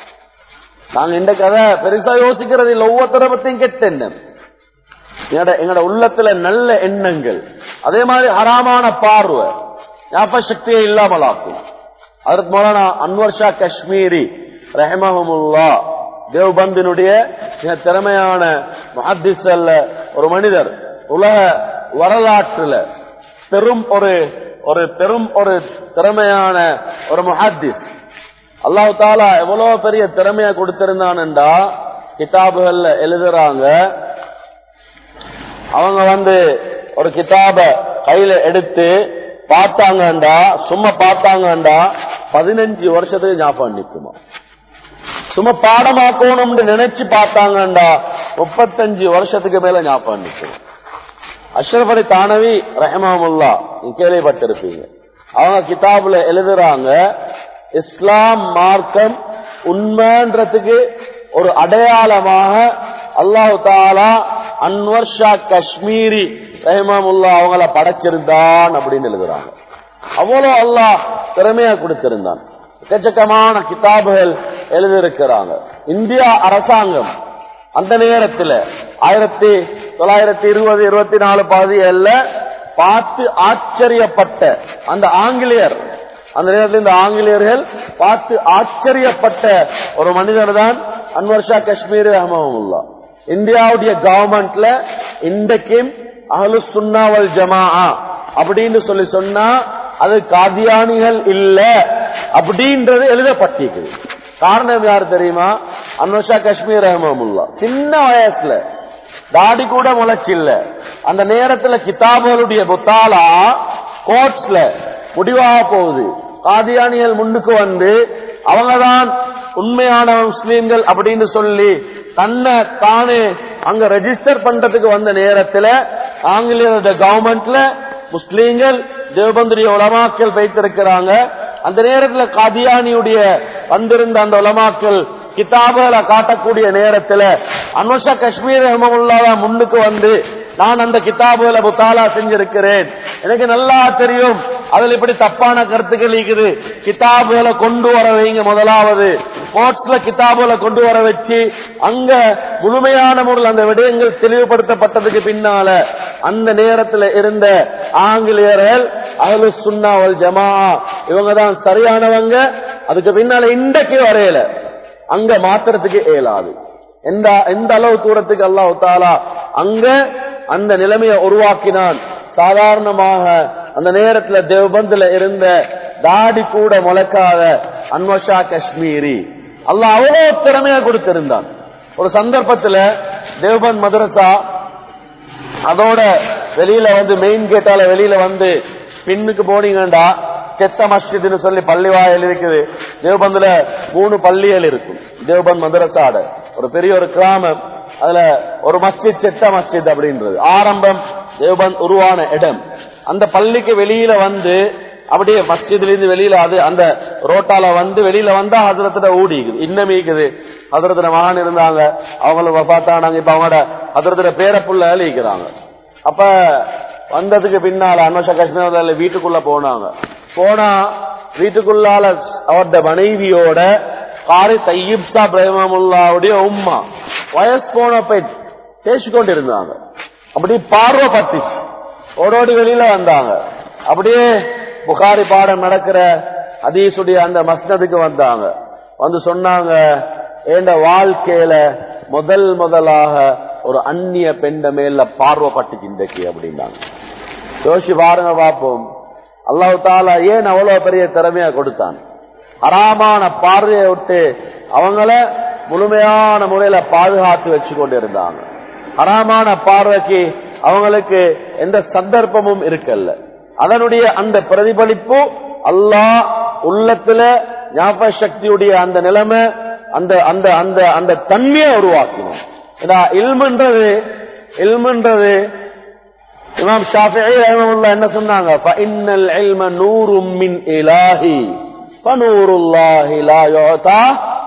நாங்க இந்த கதை பெருசா யோசிக்கிறது இல்ல ஒவ்வொருத்தரை பத்தியும் கெட்டெண்ணம் எங்கட எங்கட உள்ளத்துல நல்ல எண்ணங்கள் அதே மாதிரி ஹராமான பார்வை ஞாபக சக்தியை இல்லாமல் ஆக்கும் அதற்கு மௌலானா அன்வர் ஷா காஷ்மீரி ரஹமஹமுல்லா தேவ்பந்தினுடைய மிக திறமையான மஹத்திஸ் அல்ல ஒரு மனிதர் உலக வரலாற்றுல பெரும் ஒரு ஒரு பெரும் ஒரு திறமையான ஒரு முஹத்திஸ் அல்லாஹு தாலா எவ்வளவு பெரிய திறமையா கொடுத்திருந்தான்டா கிதாபுகள்ல எழுதுறாங்க அவங்க வந்து ஒரு கிதாப கையில எடுத்து பார்த்தாங்கண்டா சும்மா பார்த்தாங்கண்டா பதினஞ்சு வருஷத்துக்கு ஞாபகம் நிற்குமா சும்மா பாடமாக்கணும்னு நினைச்சு பார்த்தாங்கண்டா முப்பத்தஞ்சு வருஷத்துக்கு மேல ஞாபகம் நிற்கும் அஷ்ரப் அலி தானவி ரஹமாமுல்லா கேள்விப்பட்டிருப்பீங்க அவங்க கிதாபுல எழுதுறாங்க இஸ்லாம் மார்க்கம் உண்மைன்றதுக்கு ஒரு அடையாளமாக அல்லாஹு தாலா அன்வர் ஷா காஷ்மீரி ரஹமாமுல்லா அவங்கள படைச்சிருந்தான் அப்படின்னு எழுதுறாங்க அவ்வளவு அல்லாஹ் திறமையா கொடுத்திருந்தான் எக்கச்சக்கமான கிதாபுகள் எழுதியிருக்கிறாங்க இந்தியா அரசாங்கம் அந்த நேரத்தில் ஆயிரத்தி தொள்ளாயிரத்தி இருபது இருபத்தி நாலு பாதியல்ல பார்த்து ஆச்சரியப்பட்ட அந்த ஆங்கிலேயர் அந்த நேரத்தில் இந்த ஆங்கிலேயர்கள் பார்த்து ஆச்சரியப்பட்ட ஒரு மனிதர் தான் அன்வர் ஷா காஷ்மீர் அஹமதுல்லா இந்தியாவுடைய கவர்மெண்ட்ல இன்றைக்கும் அஹலு சுன்னாவல் ஜமா அப்படின்னு சொல்லி சொன்னா அது காதியானிகள் இல்ல அப்படின்றது எழுதப்பட்டிருக்குது காரணம் யாரு தெரியுமா அன்வஷா காஷ்மீர் அஹமதுல்லா சின்ன வயசுல தாடி கூட முளைச்சு இல்ல அந்த நேரத்துல கிதாபுகளுடைய புத்தாலா கோர்ட்ஸ்ல முடிவாக போகுது காதியானிகள் முன்னுக்கு வந்து அவங்கதான் உண்மையான முஸ்லீம்கள் அப்படின்னு சொல்லி தன்னை தானே அங்க ரெஜிஸ்டர் பண்றதுக்கு வந்த நேரத்துல ஆங்கிலேயரோட கவர்மெண்ட்ல முஸ்லீம்கள் தேவபந்துடைய உலமாக்கள் வைத்திருக்கிறாங்க அந்த நேரத்துல காதியானியுடைய வந்திருந்த அந்த உலமாக்கள் கிதாபுகளை காட்டக்கூடிய நேரத்துல அனுஷா காஷ்மீர் அஹமமுல்லாவா முன்னுக்கு வந்து நான் அந்த கிதாபுகளை புத்தாலா செஞ்சிருக்கிறேன் எனக்கு நல்லா தெரியும் அதுல இப்படி தப்பான கருத்துக்கள் இருக்குது கிதாபுகளை கொண்டு வர வைங்க முதலாவது கோர்ட்ஸ்ல கிதாபுகளை கொண்டு வர வச்சு அங்க முழுமையான முறையில் அந்த விடயங்கள் தெளிவுபடுத்தப்பட்டதுக்கு பின்னால அந்த நேரத்துல இருந்த ஆங்கிலேயர்கள் அகலு சுன்னாவல் ஜமா இவங்க தான் சரியானவங்க அதுக்கு பின்னால இன்றைக்கு வரையில அங்க மாத்திரத்துக்கு இயலாது எந்த எந்த அளவு தூரத்துக்கு அல்லாஹ் தாலா அங்க அந்த நிலைமையை உருவாக்கினான் சாதாரணமாக அந்த நேரத்துல தேவபந்துல இருந்த தாடி கூட முளைக்காத அன்வஷா காஷ்மீரி அல்லாஹ் அவ்வளவு திறமையா கொடுத்திருந்தான் ஒரு சந்தர்ப்பத்துல தேவபந்த் மதரசா அதோட வெளியில வந்து மெயின் கேட்டால வெளியில வந்து பின்னுக்கு போனீங்கடா செத்த மஸ்ஜித்னு சொல்லி பள்ளி வாயில் இருக்குது தேவபந்துல மூணு பள்ளிகள் இருக்கும் தேவபந்த் மதரசாட ஒரு பெரிய ஒரு கிராமம் அதுல ஒரு மஸ்ஜித் செத்த மஸ்ஜித் அப்படின்றது ஆரம்பம் தேவபந்த் உருவான இடம் அந்த பள்ளிக்கு வெளியில வந்து அப்படியே மஸ்ஜித்ல இருந்து வெளியில அது அந்த ரோட்டால வந்து வெளியில வந்தா ஹசரத்துல ஊடிக்குது இன்னும் இருக்குது ஹசரத்துல மகான் இருந்தாங்க அவங்கள பார்த்தானாங்க இப்ப அவங்களோட ஹசரத்துல பேரப்புள்ள அழிக்கிறாங்க அப்ப வந்ததுக்கு பின்னால அன்வஷா காஷ்மீர் வீட்டுக்குள்ள போனாங்க போனா வீட்டுக்குள்ளால அவருடைய மனைவியோட காரி தையிப்சா பிரேமமுல்லாவுடைய உம்மா வயசு போன பெண் பேசிக்கொண்டு இருந்தாங்க அப்படி பார்வை பத்தி ஓடோடி வெளியில வந்தாங்க அப்படியே புகாரி பாடம் நடக்கிற அதீசுடைய அந்த மஸ்னதுக்கு வந்தாங்க வந்து சொன்னாங்க என் வாழ்க்கையில முதல் முதலாக ஒரு அந்நிய பெண்ட மேல பார்வைப்பட்டுச்சு இன்றைக்கு அப்படின்னாங்க யோசிச்சு பாருங்க பார்ப்போம் அல்லாஹு தாலா ஏன் அவ்வளவு பெரிய திறமையா கொடுத்தான் அறாமான பார்வையை விட்டு அவங்கள முழுமையான முறையில பாதுகாத்து வச்சு கொண்டு இருந்தாங்க அறாமான பார்வைக்கு அவங்களுக்கு எந்த சந்தர்ப்பமும் இருக்கல்ல அதனுடைய அந்த பிரதிபலிப்பு அல்லாஹ் உள்ளத்துல ஞாபக சக்தியுடைய அந்த நிலைமை அந்த அந்த அந்த அந்த தன்மையை உருவாக்கணும் இல்மன்றது இல்மன்றது இமாம் ஷாஃபிஈ ரஹ்மத்துல்லாஹ் என்ன சொன்னாங்க ஃபஇன்னல் இல்ம நூரும் மின் இலாஹி ஃபனூருல்லாஹி லா யுதா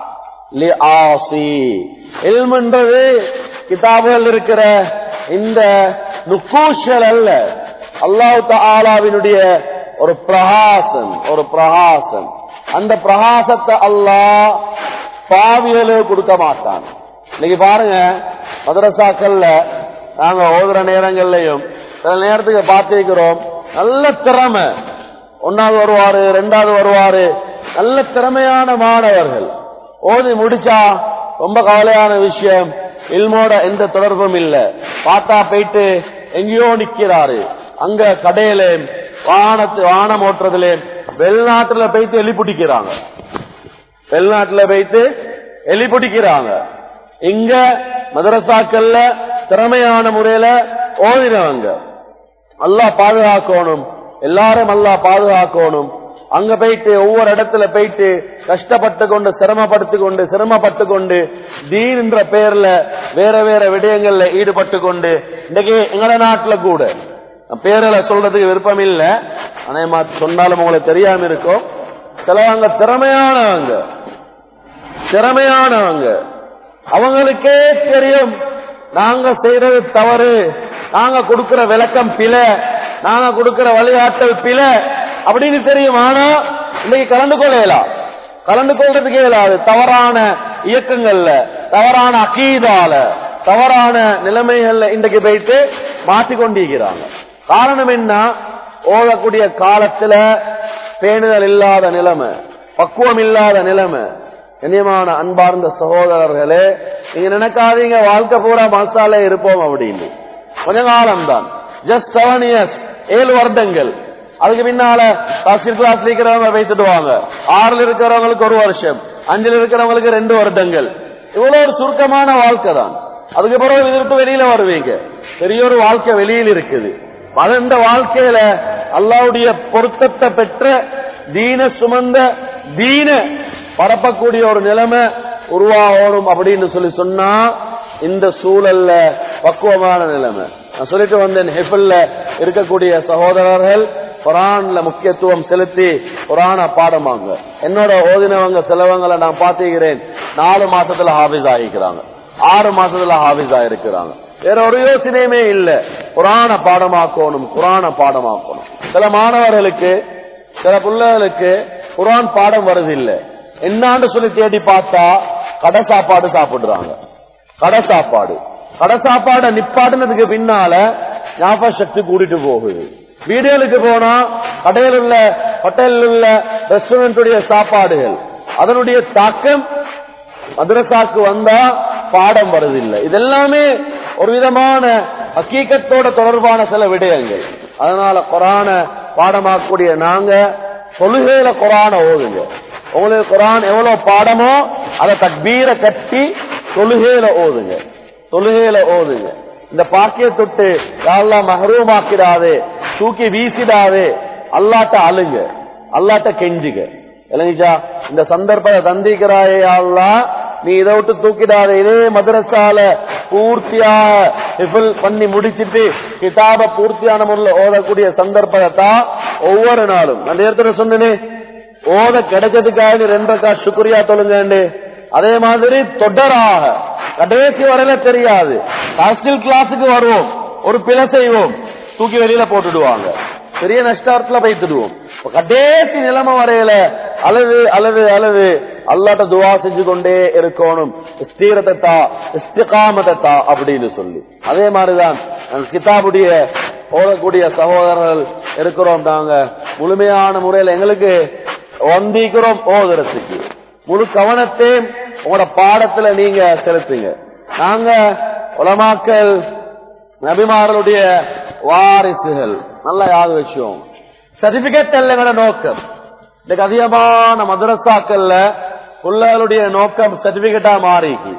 லிஆசி இல்மன்றது கிதாபுகள் இருக்கிற இந்த நுக்கூஷல் அல்ல அல்லாஹ் தஆலாவினுடைய ஒரு பிரகாசம் ஒரு பிரகாசம் அந்த பிரகாசத்தை அல்லாஹ் பாவிகளுக்கு கொடுக்க மாட்டான் இன்னைக்கு பாருங்க மதரசாக்கள்ல நாங்க ஓதுற நேரங்கள்லயும் சில நேரத்துக்கு பார்த்திருக்கிறோம் நல்ல திறமை ஒன்னாவது வருவாரு ரெண்டாவது வருவாரு நல்ல திறமையான மாணவர்கள் ஓதி முடிச்சா ரொம்ப கவலையான விஷயம் இல்மோட எந்த தொடர்பும் இல்ல பார்த்தா போயிட்டு எங்கேயோ நிக்கிறாரு அங்க கடையில வானத்து வானம் ஓட்டுறதுல வெளிநாட்டுல போயிட்டு எலி பிடிக்கிறாங்க வெளிநாட்டுல போயிட்டு எலி பிடிக்கிறாங்க இங்க மதரசாக்கள்ல திறமையான முறையில ஓதினவங்க அல்லாஹ் பாதுகாக்கணும் எல்லாரும் அல்லாஹ் பாதுகாக்கணும் அங்க போயிட்டு ஒவ்வொரு இடத்துல போயிட்டு கஷ்டப்பட்டு கொண்டு சிரமப்பட்டு கொண்டு சிரமப்பட்டு கொண்டு தீன் என்ற பெயர்ல வேற வேற விடயங்கள்ல ஈடுபட்டு கொண்டு இன்னைக்கு எங்கட நாட்டுல கூட நான் பேர்ல சொல்றதுக்கு விருப்பம் இல்ல ஆனா சொன்னாலும் உங்களுக்கு தெரியாம இருக்கும் சிலவங்க திறமையானவங்க திறமையானவங்க அவங்களுக்கே தெரியும் நாங்க செய்யறது தவறு நாங்க கொடுக்கிற விளக்கம் பில நாங்க கொடுக்கிற வழிகாட்டல் பில அப்படின்னு தெரியும் ஆனா இன்னைக்கு கலந்து கொள்ளலாம் கலந்து கொள்றதுக்கே இயலாது தவறான இயக்கங்கள்ல தவறான அகீதால தவறான நிலைமைகள்ல இன்றைக்கு போயிட்டு மாற்றிக்கொண்டிருக்கிறாங்க காரணம் என்ன ஓடக்கூடிய காலத்துல பேணுதல் இல்லாத நிலைமை பக்குவம் இல்லாத நிலைமை கண்ணியமான அன்பார்ந்த சகோதரர்களே நீங்க நினைக்காதீங்க வாழ்க்கை பூரா மனசாலே இருப்போம் அப்படின்னு கொஞ்ச காலம் தான் ஜஸ்ட் செவன் இயர்ஸ் ஏழு வருடங்கள் அதுக்கு பின்னால ஃபர்ஸ்ட் கிளாஸ் இருக்கிறவங்க வைத்துடுவாங்க ஆறுல இருக்கிறவங்களுக்கு ஒரு வருஷம் அஞ்சுல இருக்கிறவங்களுக்கு ரெண்டு வருடங்கள் இவ்வளவு ஒரு சுருக்கமான வாழ்க்கை தான் அதுக்கு பிறகு இதை விட்டு வெளியில வருவீங்க பெரிய ஒரு வாழ்க்கை வெளியில் இருக்குது அந்த வாழ்க்கையில அல்லாவுடைய பொருத்தத்தை பெற்ற தீன சுமந்த தீன பரப்பக்கூடிய ஒரு நிலைமை உருவாகணும் அப்படின்னு சொல்லி சொன்னா இந்த சூழல்ல பக்குவமான நிலைமை நான் சொல்லிட்டு வந்தேன் ஹெஃபல்ல இருக்கக்கூடிய சகோதரர்கள் குரான்ல முக்கியத்துவம் செலுத்தி குரான பாடமாங்க என்னோட ஓதினவங்க சிலவங்களை நான் பாத்துக்கிறேன் நாலு மாசத்துல ஹாபிஸ் ஆகிக்கிறாங்க ஆறு மாசத்துல ஹாபிஸ் ஆயிருக்கிறாங்க வேற ஒரு யோசனையுமே இல்ல குரான பாடமாக்கணும் குரான பாடமாக்கணும் சில மாணவர்களுக்கு சில பிள்ளைகளுக்கு குரான் பாடம் வருது இல்ல என்னான்னு சொல்லி தேடி பார்த்தா கடை சாப்பாடு சாப்பிடுறாங்க கடை சாப்பாடு கடை சாப்பாடை நிப்பாட்டினதுக்கு பின்னால ஞாபக சக்தி கூட்டிட்டு போகுது வீடுகளுக்கு போனா கடையில் உள்ள ஹோட்டலில் உள்ள ரெஸ்டாரண்டுடைய சாப்பாடுகள் அதனுடைய தாக்கம் மதுரசாக்கு வந்தா பாடம் வருதில்லை இதெல்லாமே ஒரு விதமான ஹக்கீக்கத்தோட தொடர்பான சில விடயங்கள் அதனால குரான பாடமாக்கக்கூடிய நாங்க தொழுகையில குரான ஓதுங்க உங்களுக்கு குரான் எவ்வளவு பாடமோ அதை தக்பீரை கட்டி தொழுகையில ஓதுங்க தொழுகையில ஓதுங்க இந்த பாக்கிய தொட்டு யாரெல்லாம் மகரூமாக்கிடாதே தூக்கி வீசிடாதே அல்லாட்ட அழுங்க அல்லாட்ட கெஞ்சுக இல்லைங்கச்சா இந்த சந்தர்ப்பத்தை தந்திக்கிறாயே அல்லா நீ இதை விட்டு தூக்கிடாத இதே மதரசால பூர்த்தியாக பண்ணி முடிச்சிட்டு கிதாப பூர்த்தியான முறையில் ஓதக்கூடிய சந்தர்ப்பத்தை தான் ஒவ்வொரு நாளும் நான் நேரத்துல சொன்னேனே ஓத கிடைச்சதுக்காக ரெண்டரைக்கா சுக்குரியா தொழுங்கண்டு அதே மாதிரி தொடராக கடைசி வரையில தெரியாது ஹாஸ்டல் கிளாஸுக்கு வருவோம் ஒரு பிழை செய்வோம் தூக்கி வெளியில போட்டுடுவாங்க பெரிய நஷ்டாரத்துல வைத்துடுவோம் கடைசி நிலைமை வரையில அளவு அளவு அளவு அல்லாட்ட துவா செஞ்சு கொண்டே இருக்கணும் ஸ்தீரத்தை தா இஸ்திகாமத்தை தா அப்படின்னு சொல்லி அதே மாதிரிதான் கிதாபுடைய ஓதக்கூடிய சகோதரர்கள் இருக்கிறோம் நாங்க முழுமையான முறையில எங்களுக்கு வந்திக்கிறோம் ஓதுறதுக்கு முழு கவனத்தையும் உங்களோட பாடத்துல நீங்க செலுத்துங்க நாங்க உலமாக்கள் நபிமார்களுடைய வாரிசுகள் நல்லா யாது வச்சோம் சர்டிபிகேட் இல்லைங்கிற நோக்கம் இன்னைக்கு அதிகமான மதுரசாக்கள்ல பிள்ளைகளுடைய நோக்கம் சர்டிபிகேட்டா மாறிக்கு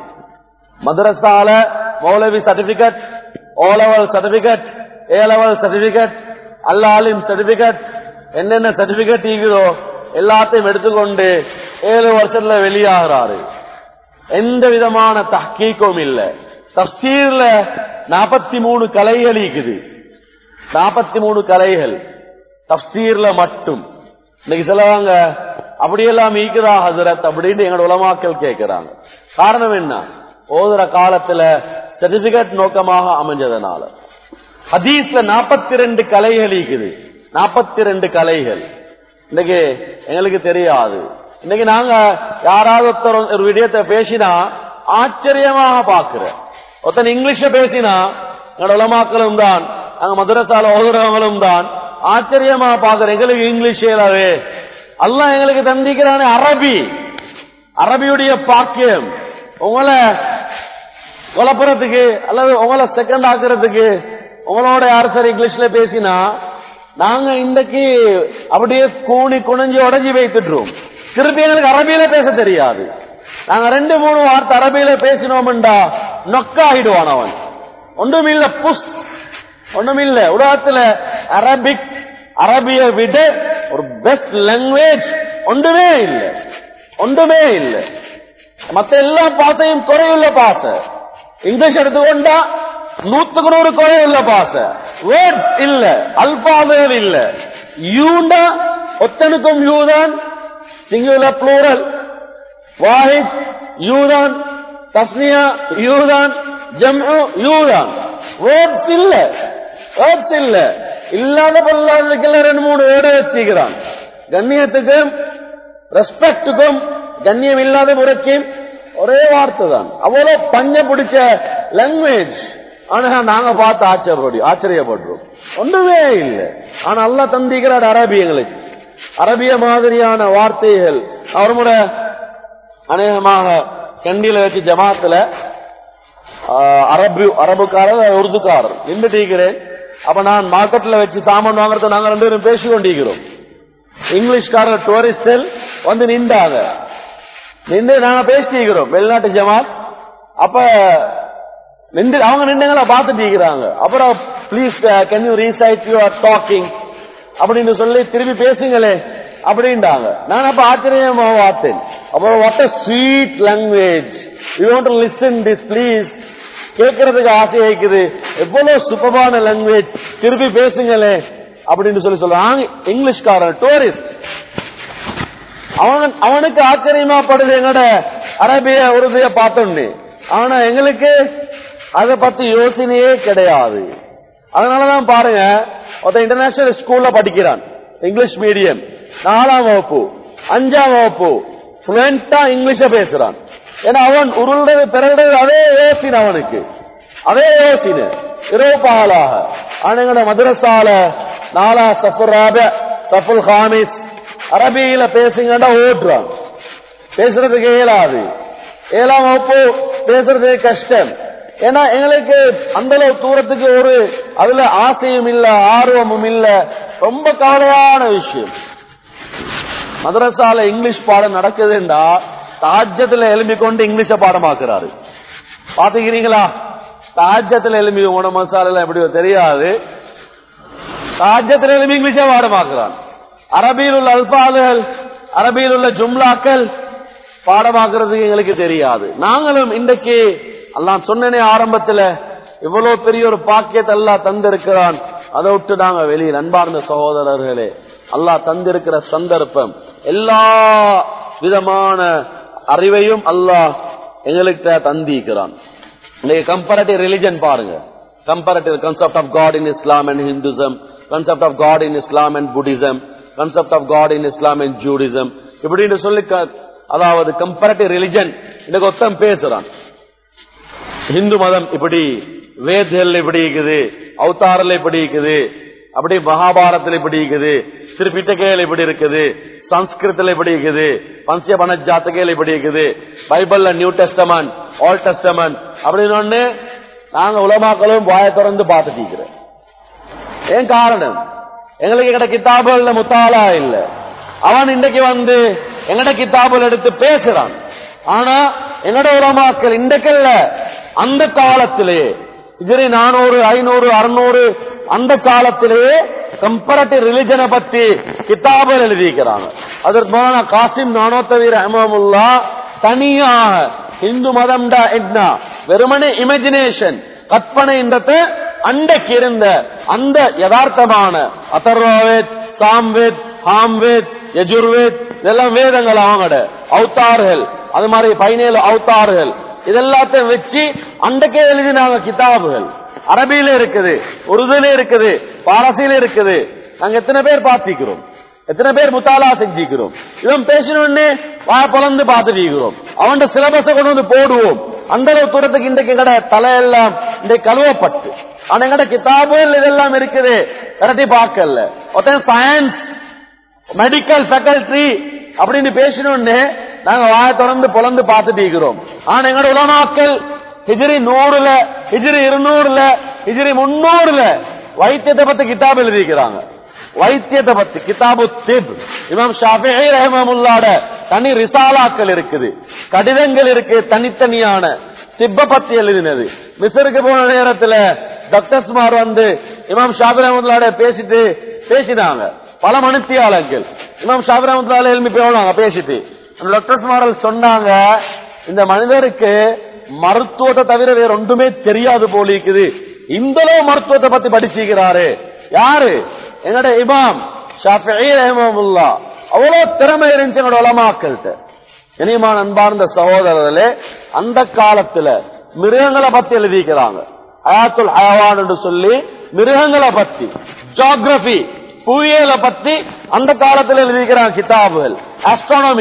மதுரசால மௌலவி certificate O level certificate A level certificate அல்லாலிம் சர்டிபிகேட் என்னென்ன சர்டிபிகேட் இருக்குதோ எல்லாத்தையும் எடுத்துக்கொண்டு ஏழு வருஷத்துல வெளியாகிறாரு எந்த விதமான தஹ்கீக்கும் இல்ல தப்சீர்ல நாற்பத்தி மூணு கலைகள் இருக்குது நாற்பத்தி மூணு கலைகள் தப்சீர்ல மட்டும் இன்னைக்கு சிலவங்க அப்படியெல்லாம் ஈக்குதா ஹசரத் அப்படின்னு எங்களோட உலமாக்கள் கேட்கிறாங்க காரணம் என்ன ஓதுற காலத்துல சர்டிபிகேட் நோக்கமாக அமைஞ்சதுனால ஹதீஸ்ல நாற்பத்தி ரெண்டு கலைகள் இருக்குது நாற்பத்தி ரெண்டு கலைகள் இன்னைக்கு எங்களுக்கு தெரியாது இன்னைக்கு நாங்க யாராவது ஒருத்தர் ஒரு விடயத்தை பேசினா ஆச்சரியமாக பாக்குற ஒருத்தன் இங்கிலீஷ பேசினா எங்களோட உலமாக்களும் தான் அங்க மதுரசால ஓதுறவங்களும் தான் ஆச்சரியமா பாக்குற எங்களுக்கு இங்கிலீஷ் ஏலாவே அல்லாஹ் எங்களுக்கு தந்திக்கிறானே அரபி அரபியுடைய பாக்கியம் உங்களை குழப்பறதுக்கு அல்லது உங்களை செகண்ட் ஆக்குறதுக்கு உங்களோட யார் சார் இங்கிலீஷ்ல பேசினா நாங்க இன்றைக்கு அப்படியே கூணி குனிஞ்சு உடஞ்சி வைத்துட்டுருவோம் திருப்பி எங்களுக்கு அரபியில பேச தெரியாது நாங்க ரெண்டு மூணு வார்த்தை அரபியில பேசினோம்டா நொக்காயிடுவான் அவன் ஒன்றுமில்ல புஷ் ஒண்ணுமில்ல உலகத்துல அரபிக் அரபிய விட ஒரு பெஸ்ட் லாங்குவேஜ் ஒன்றுமே இல்லை ஒன்றுமே இல்லை மத்த எல்லா பாசையும் குறையுள்ள பாச இங்கிலீஷ் எடுத்துக்கொண்டா நூத்துக்கு நூறு குறையுள்ள பாச வேர்ட் இல்ல அல்பாதல் இல்ல யூண்டா ஒத்தனுக்கும் யூதான் சிங்குலர் ப்ளூரல் வாஹித் யூதான் தஸ்னியா யூதான் ஜம்உ யூதான் வேர்ட்ஸ் இல்ல வேர்ட்ஸ் இல்ல இல்லாத பொல்லாததுக்கெல்லாம் ரெண்டு மூணு வேர்டு வச்சுக்கிறான் கண்ணியத்துக்கும் ரெஸ்பெக்டுக்கும் கண்ணியம் இல்லாத முறைக்கும் ஒரே வார்த்தை தான் அவ்வளவு பஞ்ச பிடிச்ச லாங்குவேஜ் ஆனா நாங்க பார்த்து ஆச்சரியப்படி ஆச்சரியப்படுறோம் ஒன்றுமே இல்லை ஆனா அல்லா தந்திக்கிறார் அரபியங்களுக்கு அரபிய மாதிரியான வார்த்தைகள் அவர் முறை அநேகமாக கண்டியில வச்சு ஜமாத்துல ஆஹ், அரபு அரபுக்காரர் உருதுக்காரர் நின்றுட்டு இருக்கிறேன் அப்ப நான் மார்க்கெட்ல வச்சு சாமான் வாங்குறத நாங்க ரெண்டு பேரும் பேசி கொண்டிருக்கிறோம் இங்கிலீஷ்காரர் டூரிஸ்ட் வந்து நின்றாங்க நின்று நாங்க பேசிக்கிறோம் வெளிநாட்டு ஜமாத் அப்ப நின்று அவங்க நின்றுங்களா பார்த்துட்டு இருக்கிறாங்க அப்புறம் please can you recite you are talking அப்படின்னு சொல்லி திருப்பி பேசுங்களே அப்படின்றாங்க நான் அப்ப ஆச்சரியமா பார்த்தேன் அப்புறம் what a sweet language you want to listen this please கேட்கறதுக்கு ஆசை இருக்குது எவ்வளவு சுப்பமான லாங்குவேஜ் திருப்பி பேசுங்களே அப்படின்னு சொல்லி சொல்றாங்க இங்கிலீஷ்காரன் டூரிஸ்ட் அவன் அவனுக்கு ஆச்சரியமா படுது எங்கட அரபிய உறுதிய பார்த்தோன்னு ஆனா எங்களுக்கு அதை பத்தி யோசனையே கிடையாது அதனாலதான் பாருங்க ஒருத்தன் இன்டர்நேஷனல் ஸ்கூல்ல படிக்கிறான் இங்கிலீஷ் மீடியம் நாலாம் வகுப்பு அஞ்சாம் வகுப்பு fluent-ஆ இங்கிலீஷ பேசுறான் ஏன்னா அவன் உருள்றது பிறகுறது அதே யோசின அவனுக்கு அதே யோசின இரவு பகலாக ஆனா எங்கட மதுரசால நாலா சஃபுல் ராப சஃபுல் ஹாமிஸ் அரபியில பேசுங்கடா ஓட்டுறான் பேசுறதுக்கு இயலாது ஏழாம் வகுப்பு பேசுறதுக்கு கஷ்டம் ஏன்னா எங்களுக்கு அந்த அளவு தூரத்துக்கு ஒரு அதுல ஆசையும் இல்ல ஆர்வமும் இல்ல ரொம்ப கவலையான விஷயம் மதரசால இங்கிலீஷ் பாடம் நடக்குதுண்டா தாஜ்யத்துல எழுப்பி கொண்டு இங்கிலீஷ பாடமாக்குறாரு பாத்துக்கிறீங்களா தாஜ்யத்துல எழுப்பி உன மசாலா எப்படியோ தெரியாது தாஜ்யத்துல எழுப்பி இங்கிலீஷ பாடமாக்குறான் அரபியில் உள்ள அல்பாதுகள் அரபியில் உள்ள ஜும்லாக்கள் பாடமாக்குறதுக்கு எங்களுக்கு தெரியாது நாங்களும் இன்றைக்கு அல்லாஹ் சொன்னனே ஆரம்பத்துல இவ்வளவு பெரிய ஒரு பாக்கியத்தை அல்லாஹ் தந்திருக்கிறான் அதை விட்டு நாங்க வெளியில் அன்பார்ந்த சகோதரர்களே அல்லாஹ் தந்திருக்கிற சந்தர்ப்பம் எல்லா விதமான அறிவையும் அல்லாஹ் எங்களுக்கு தந்திக்கிறான் இன்னைக்கு கம்பேரட்டிவ் ரிலிஜன் பாருங்க comparative concept of God in Islam and Hinduism concept of God in Islam and Buddhism concept of God in Islam and Judaism இப்படின்னு சொல்லி க- அதாவது கம்பேரட்டிவ் ரிலிஜன் இன்னைக்கு ஒருத்தன் பேசுறான் ஹிந்து மதம் இப்படி வேதல் இப்படி இருக்குது அவதாரில் இப்படி இருக்குது அப்படி மகாபாரத்தில் இப்படி இருக்குது திருப்பிட்டகையில் இப்படி இருக்குது சம்ஸ்கிருத்தில் இப்படி இருக்குது பஞ்ச பனஜாத்தகையில் இப்படி இருக்குது பைபிள்ல நியூ டெஸ்டமன் ஓல்ட் டெஸ்டமன் அப்படின்னு ஒண்ணு நாங்க உலமாக்களும் வாய திறந்து பார்த்துட்டு இருக்கிறோம் ஏன் காரணம் எங்களுக்கு எங்கட கிதாபுகள்ல முத்தாலா இல்ல அவன் இன்றைக்கு வந்து எங்கட கிதாபுகள் எடுத்து பேசுறான் ஆனா எங்கட உலமாக்கள் இன்றைக்கல்ல அந்த காலத்திலேயே இதுவரை நானூறு ஐநூறு அறுநூறு அந்த காலத்திலேயே கம்பேரட்டிவ் ரிலிஜனை பத்தி கிதாபுகள் எழுதியிருக்கிறாங்க அதற்கு போன காசிம் நானோத்தவீர் அஹமமுல்லா தனியாக இந்து மதம்டா என்ன வெறுமனே இமேஜினேஷன் கற்பனைன்றத அண்டைக்கு இருந்த அந்த யதார்த்தமான அதர்வாவேத் சாம்வேத் ஹாம்வேத் யஜுர்வேத் இதெல்லாம் வேதங்கள் அவங்கட அவுத்தார்கள் அது மாதிரி பதினேழு அவுத்தார்கள் இதெல்லாத்தையும் வச்சு அண்டைக்கே எழுதினாங்க கிதாபுகள் அரபியில இருக்குது உருதுல இருக்குது பாரசீல இருக்குது நாங்க எத்தனை பேர் பார்த்திக்கிறோம் எத்தனை பேர் முத்தாலா செஞ்சிக்கிறோம் இவன் பேசினோடனே வா பொலந்து பார்த்துட்டு அவன் சிலபஸை கொண்டு வந்து போடுவோம் அந்த அளவு தூரத்துக்கு இன்றைக்கு எங்கட தலையெல்லாம் இன்றைக்கு கழுவப்பட்டு ஆனா எங்கட கிதாபுகள் இதெல்லாம் இருக்குது கரட்டி பார்க்கல ஒருத்தன் சயின்ஸ் மெடிக்கல் ஃபேக்கல்டி அப்படின்னு பேசினோடனே நாங்க வாய திறந்து பொலந்து பார்த்துட்டு இருக்கிறோம் ஆனா எங்களோட உலமாக்கள் ஹிஜ்ரி நூறுல ஹிஜ்ரி இருநூறுல ஹிஜ்ரி முன்னூறுல வைத்தியத்தை பத்தி கிதாப் எழுதிக்கிறாங்க வைத்தியத்தை பத்தி கிதாபு திப் இமாம் ஷாஃபி ரஹமமுல்லாட தனி ரிசாலாக்கள் இருக்குது கடிதங்கள் இருக்கு தனித்தனியான திப்ப பத்தி எழுதினது மிசருக்கு போன நேரத்துல டாக்டர்ஸ்மார் வந்து இமாம் ஷாஃபி ரஹமத்துல்லாட பேசிட்டு பேசினாங்க பல மனுத்தியாளர்கள் இமாம் ஷாஃபி ரஹமத்துல்லாட எழுப்பி போனாங்க பேசிட்டு அந்த டாக்டர்ஸ்மார்கள் சொன்னாங்க இந்த மனிதருக்கு மருத்துவத்தை தவிர வேற ஒன்றுமே தெரியாது போல இருக்குது இந்த அளவு மருத்துவத்தை பத்தி படிச்சுக்கிறாரு யாரு எங்கட இமாம் ஷாஃபிஈ ரஹ்மத்துல்லாஹ் அவ்வளவு திறமை இருந்துச்சு எங்களோட உலமாக்கள்கிட்ட இனிமான அன்பார்ந்த சகோதரர்களே அந்த காலத்துல மிருகங்களை பத்தி எழுதிக்கிறாங்க அயாத்துல் ஹயவான் என்று சொல்லி மிருகங்களை பத்தி ஜியோகிரபி புவியியலை பத்தி அந்த காலத்துல எழுதிக்கிறாங்க கிதாபுகள் ஆஸ்ட்ரானமி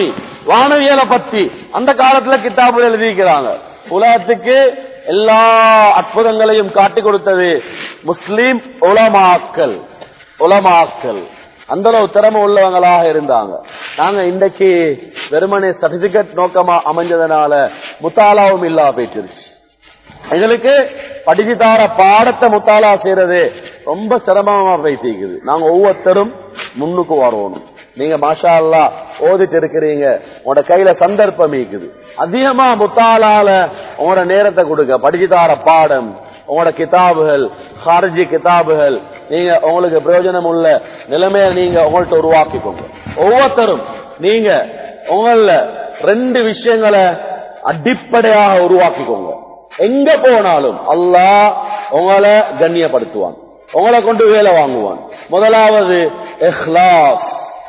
வானவியலை பத்தி அந்த காலத்துல கிதாபுகள் எழுதிக்கிறாங்க உலகத்துக்கு எல்லா அற்புதங்களையும் காட்டி கொடுத்தது முஸ்லீம் உலமாக்கல் உலமாக்கல் அந்த அளவு திறமை உள்ளவங்களாக இருந்தாங்க நாங்க இன்றைக்கு வெறுமனே சர்டிபிகேட் நோக்கமா அமைஞ்சதுனால முத்தாலாவும் இல்லா போயிட்டுருச்சு எங்களுக்கு படிச்சு தார பாடத்தை முத்தாலா செய்யறது ரொம்ப சிரமமா பேசிக்குது நாங்க ஒவ்வொருத்தரும் முன்னுக்கு வரணும் நீங்க மாஷா அல்லா ஓதிட்டு இருக்கிறீங்க உங்களோட கையில சந்தர்ப்பம் இருக்குது அதிகமா முத்தாலால உங்களோட நேரத்தை கொடுக்க படிச்சு தார பாடம் உங்களோட கிதாபுகள் ஹார்ஜி கிதாபுகள் நீங்க உங்களுக்கு பிரயோஜனம் உள்ள நிலைமையை நீங்க உங்கள்ட்ட உருவாக்கிக்கோங்க ஒவ்வொருத்தரும் நீங்க உங்கள ரெண்டு விஷயங்களை அடிப்படையாக உருவாக்கிக்கோங்க எங்க போனாலும் அல்லாஹ் உங்களை கண்ணியப்படுத்துவான் உங்களை கொண்டு வேலை வாங்குவான் முதலாவது இஹ்லாஸ்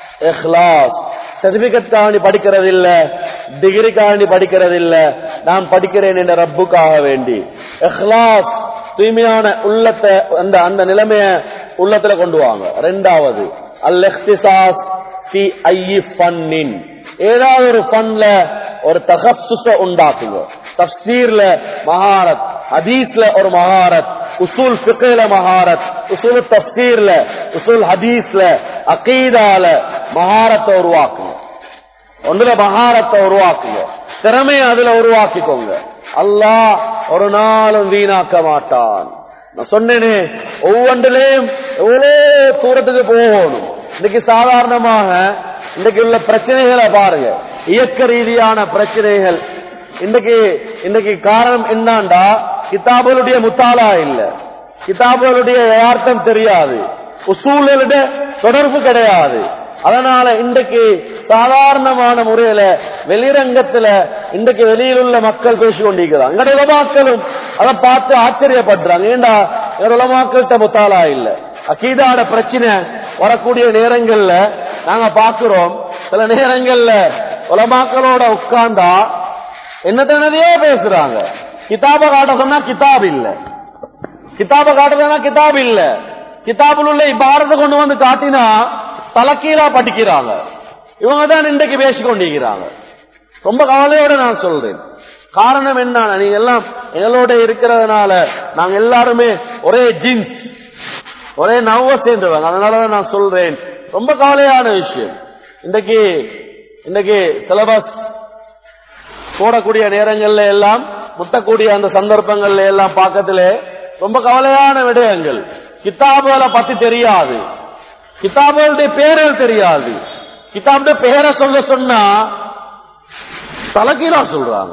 இஹ்லாஸ் சர்டிபிகேட் காண்டி படிக்கிறது இல்ல டிகிரி காண்டி படிக்கிறது இல்ல நான் படிக்கிறேன் என்ற ரப்புக்காக வேண்டி இஹ்லாஸ் தூய்மையான உள்ளத்தை அந்த அந்த நிலைமைய உள்ளத்துல கொண்டு வாங்க ரெண்டாவது அல் இஹ்திசாஸ் ஃபி ஐயி ஃபன்னின் ஏதாவது ஒரு ஃபன்ல ஒரு தகப்சுச உண்டாக்குங்க தப்சீர்ல மகாரத் ஹதீஸ்ல ஒரு மகாரத் உசூல் ஃபிக்ல மகாரத் உசூல் தப்சீர்ல உசூல் ஹதீஸ்ல அகீதால மகாரத்தை உருவாக்குங்க ஒன்றுல மகாரத்தை உருவாக்குங்க திறமையை அதுல உருவாக்கிக்கோங்க அல்லாஹ் ஒரு நாளும் வீணாக்க மாட்டான் நான் சொன்னேனே ஒவ்வொன்றிலையும் எவ்வளோ தூரத்துக்கு போகணும் இன்னைக்கு சாதாரணமாக இன்னைக்கு உள்ள பிரச்சனைகளை பாருங்க இயக்க ரீதியான பிரச்சனைகள் இன்னைக்கு இன்னைக்கு காரணம் என்னண்டா கிதாபுகளுடைய முத்தாலா இல்ல கிதாபுகளுடைய யதார்த்தம் தெரியாது உசூலுடைய தொடர்பு கிடையாது அதனால இன்றைக்கு சாதாரணமான முறையில வெளிரங்கத்துல இன்றைக்கு வெளியில் உள்ள மக்கள் பேசிக் கொண்டிருக்கிறாங்க எங்களுடைய உலமாக்களும் அதை பார்த்து ஆச்சரியப்படுறாங்க ஏண்டா எங்க உலமாக்கள்கிட்ட முத்தாலா இல்ல அக்கீதாட பிரச்சனை வரக்கூடிய நேரங்கள்ல நாங்க பாக்குறோம் சில நேரங்கள்ல உலமாக்களோட உட்கார்ந்தா என்னத்தனதையோ பேசுறாங்க கிதாப காட்ட சொன்னா கிதாப் இல்ல கிதாப காட்டுறதுனா கிதாப் இல்ல கிதாபில் உள்ள இப்பாரத்தை கொண்டு வந்து காட்டினா தலைக்கீழா படிக்கிறாங்க இவங்க தான் இன்றைக்கு பேசிக் கொண்டிருக்கிறாங்க ரொம்ப கவலையோட நான் சொல்றேன் காரணம் என்ன நீங்க எல்லாம் எங்களோட இருக்கிறதுனால நாங்க எல்லாருமே ஒரே ஜீன்ஸ் ஒரே நவ சேர்ந்தவங்க அதனாலதான் நான் சொல்றேன் ரொம்ப கவலையான விஷயம் இன்றைக்கு இன்றைக்கு சிலபஸ் போடக்கூடிய நேரங்கள்ல எல்லாம் முட்டக்கூடிய அந்த சந்தர்ப்பங்கள்ல எல்லாம் பார்க்கத்துல ரொம்ப கவலையான விடயங்கள் கிதாபுகளை பத்தி தெரியாது கிதாபுகளுடைய பேர்கள் தெரியாது கிதாபுடைய பேரை சொல்ல சொன்னா தலைகீழா சொல்றாங்க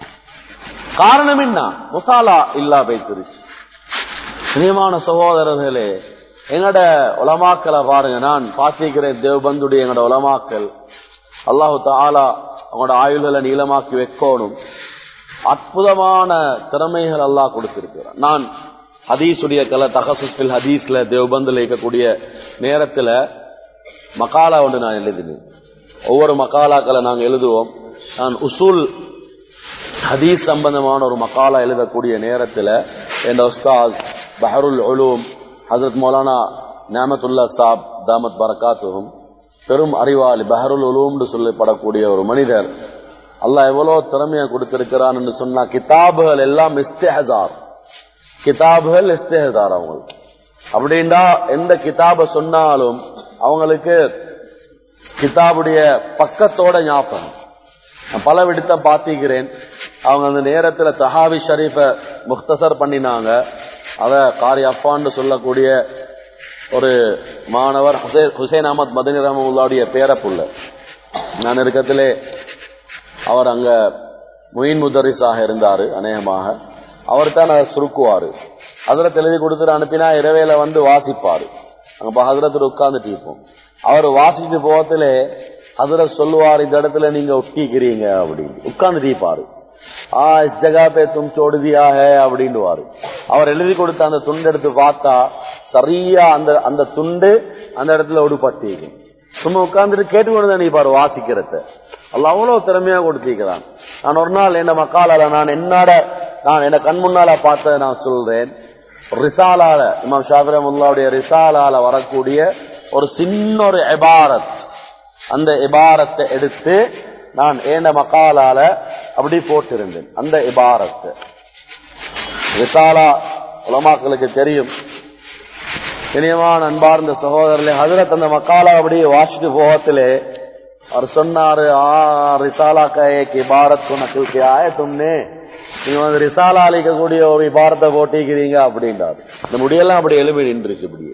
காரணம் என்ன முசாலா இல்லா போய்த்திருச்சு பிரியமான சகோதரர்களே எங்கட உலமாக்களை பாருங்க நான் பாசிக்கிறேன் தேவபந்துடைய எங்கட உலமாக்கல் அல்லாஹு தாலா அவங்களோட ஆயுள்களை நீளமாக்கி வைக்கணும் அற்புதமான திறமைகள் அல்லாஹ் கொடுத்திருக்கிறான் நான் ஹதீஸுடைய கல தகசுல் ஹதீஸ்ல தேவபந்துல இருக்கக்கூடிய நேரத்துல மகாலா ஒன்று நான் எழுதினேன் ஒவ்வொரு மகாலாக்களை நாங்கள் எழுதுவோம் நான் உசூல் ஹதீஸ் சம்பந்தமான ஒரு மகாலா எழுதக்கூடிய நேரத்தில் என் உஸ்தாத் பஹருல் உலூம் ஹசரத் மௌலானா நியாமத்துல்லா சாப் தாமத் பரகாத்துவும் பெரும் அறிவாளி பஹருல் உலூம்னு சொல்லப்படக்கூடிய ஒரு மனிதர் அல்லாஹ் எவ்வளவு திறமையா கொடுத்திருக்கிறான்னு சொன்னா கிதாபுகள் எல்லாம் இஸ்தேஹார் கிதாபுகள் இஸ்தேஹார் அவங்களுக்கு அப்படின்னா எந்த கிதாப சொன்னாலும் அவங்களுக்கு கிதாபுடைய பக்கத்தோட ஞாபகம் நான் பல விடுத்தம் பார்த்திக்கிறேன் அவங்க அந்த நேரத்துல தஹாவி ஷரீஃப முக்தசர் பண்ணினாங்க அத காரி அப்பான்னு சொல்லக்கூடிய ஒரு மாணவர் ஹுசைன் அஹமத் மதனி ரஹமுல்லாவுடைய பேரப்புள்ள நான் இருக்கத்திலே அவர் அங்க முயின் முதரிஸாக இருந்தாரு அநேகமாக அவர் தான் அதை சுருக்குவாரு அதுல எழுதி கொடுத்துட்டு அனுப்பினா இரவேல வந்து வாசிப்பாரு அங்க ஹசரத்துல உட்கார்ந்துட்டு இருப்போம் அவர் வாசிச்சு போகத்துல ஹசரத் சொல்லுவார் இந்த இடத்துல நீங்க ஒட்டிக்கிறீங்க அப்படின்னு உட்கார்ந்துட்டு இருப்பாரு ஆ இஸ் ஜகா பே தும் சோடுதியாக அப்படின்னுவாரு அவர் எழுதி கொடுத்த அந்த துண்டு எடுத்து பார்த்தா சரியா அந்த அந்த துண்டு அந்த இடத்துல ஒடுபட்டிருக்கும் சும்மா உட்கார்ந்துட்டு கேட்டுக்கொண்டு தான் நீப்பாரு வாசிக்கிறத அல்ல அவ்வளவு திறமையா கொடுத்திருக்கிறான் நான் ஒரு நாள் என்ன மக்காலால நான் என்னோட நான் என்ன கண் முன்னால பார்த்ததை நான் சொல்றேன் ரிசாலால இமாம் ஷாபிரமுல்லாவுடைய ரிசாலால வரக்கூடிய ஒரு சின்ன ஒரு எபாரத் அந்த இபாரத்தை எடுத்து நான் ஏண்ட மக்காலால அப்படி போட்டிருந்தேன் அந்த இபாரத்து ரிசாலா உலமாக்களுக்கு தெரியும் இனியமான அன்பார்ந்த சகோதரர்களே ஹதரத் அந்த மக்காலா அப்படி வாசிட்டு போகத்திலே அவர் சொன்னாரு ஆ ரிசாலா கே பாரத் நக்கல் ஆய தும்னே நீங்க வந்து ரிசாலா அளிக்கக்கூடிய ஒரு இபாரத்தை போட்டிக்கிறீங்க அப்படின்றாரு இந்த முடியெல்லாம் அப்படி எழுப்பி நின்றுச்சு இப்படி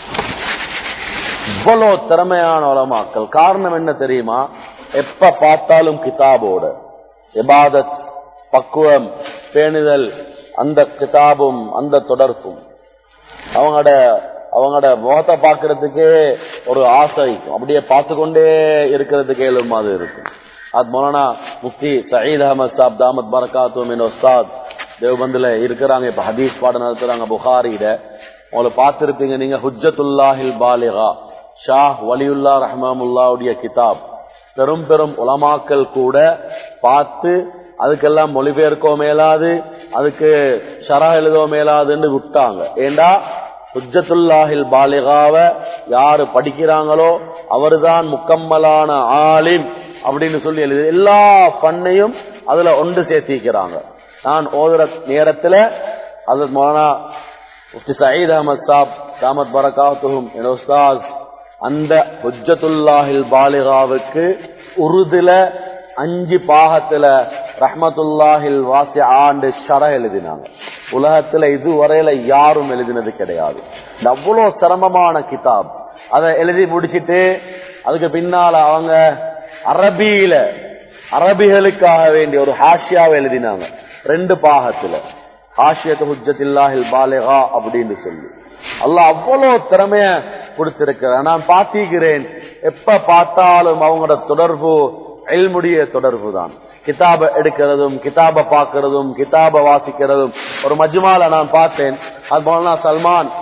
இவ்வளவு திறமையான உலமாக்கள் காரணம் என்ன தெரியுமா எப்ப பார்த்தாலும் கிதாபோட இபாதத் பக்குவம் பேணுதல் அந்த கிதாபும் அந்த தொடர்பும் அவங்களோட அவங்களோட முகத்தை பார்க்கறதுக்கே ஒரு ஆசை இருக்கும் அப்படியே பார்த்து கொண்டே இருக்கிறதுக்கு ஏழும் அது இருக்கும் அது மௌலானா முஃப்தி சயீத் அஹமத் சாப் தாமத் பரகாத்தும் என் உஸ்தாத் தேவபந்துல இருக்கிறாங்க இப்ப ஹதீஸ் பாடம் நடத்துறாங்க புகாரியில உங்களை பார்த்திருப்பீங்க நீங்க ஹுஜத்துல்லாஹில் பாலிகா ஷா வலியுல்லா ரஹ்மாமுல்லாவுடைய கிதாப் பெரும் பெரும் உலமாக்கள் கூட பார்த்து அதுக்கெல்லாம் மொழிபெயர்க்கோ மேலாது அதுக்கு ஷரா எழுதோ மேலாதுன்னு விட்டாங்க ஏண்டா ஹுஜத்துல்லாஹில் பாலிகாவ யாரு படிக்கிறாங்களோ அவர்தான் முக்கம்மலான ஆலிம் அப்படின்னு சொல்லி எழுது எல்லா பண்ணையும் அதுல ஒன்று சேர்த்திக்கிறாங்க நான் ஓதுற நேரத்துல அது மோனா முஃப்தி சயீத் அஹமத் சாப் தாமத் பரகாத்துஹும் என் உஸ்தாஸ் அந்த ஹுஜத்துல்லாஹில் பாலிகாவுக்கு உருதுல அஞ்சு பாகத்துல ரஹ்மத்துல்லாஹில் வாசி ஆண்டு ஷர எழுதினாங்க உலகத்துல இதுவரையில யாரும் எழுதினது கிடையாது இந்த அவ்வளவு சிரமமான கிதாப் அதை எழுதி முடிச்சிட்டு அதுக்கு பின்னால அவங்க அரபியில அரபிகளுக்காக வேண்டிய ஒரு ஹாஷியாவை எழுதினாங்க ரெண்டு பாகத்துல ஹாஷியத்து ஹுஜத்தில்லாஹில் பாலிகா அப்படின்னு சொல்லி அல்லாஹ் அவ்வளவு திறமைய கொடுத்திருக்கிறார் நான் பார்த்திக்கிறேன் எப்ப பார்த்தாலும் அவங்களோட தொடர்பு எல்முடிய தொடர்பு தான் கிதாப எடுக்கிறதும் கிதாப பார்க்கறதும் கிதாப வாசிக்கிறதும் ஒரு மஜ்மால நான் பார்த்தேன் அது மௌலானா சல்மான்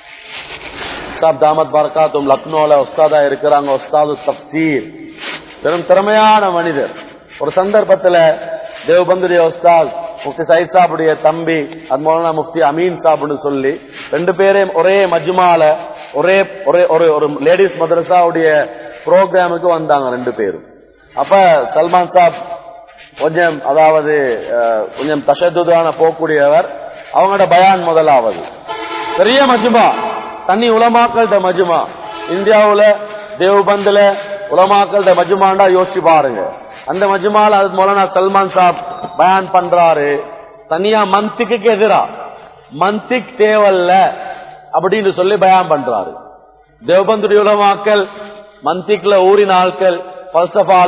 சாப் தாமத் பரகாத்தும் லக்னோல உஸ்தாதா இருக்கிறாங்க உஸ்தாது தப்சீர் பெரும் திறமையான மனிதர் ஒரு சந்தர்ப்பத்துல தேவபந்துடைய உஸ்தாத் முஃப்தி சயித் சாபுடைய தம்பி அது மௌலானா முஃப்தி அமீன் சாப்னு சொல்லி ரெண்டு பேரையும் ஒரே மஜ்மால ஒரே ஒரே ஒரு ஒரு லேடிஸ் மதரசாவுடைய ப்ரோக்ராமுக்கு வந்தாங்க ரெண்டு பேரும் அப்ப சல்மான் சாப் கொஞ்சம் அதாவது அஹ், கொஞ்சம் தஷதுதான போகக்கூடியவர் அவங்களோட பயான் முதலாவது பெரிய மஜ்மா தனி உலமாக்கள்ட மஜ்மா இந்தியாவுல தேவபந்துல உலமாக்கள்ட மஜ்மாண்டா யோசிச்சு பாருங்க அந்த மஜ்மால அது மௌலானா சல்மான் சாப் பயான் பண்றாரு தனியா மந்திக்கு எதிரா மந்திக் தேவல்ல அப்படின்னு சொல்லி பயான் பண்றாரு தேவபந்துடைய உலமாக்கள் மந்திக்ல ஊரின் ஆட்கள் பல்சபால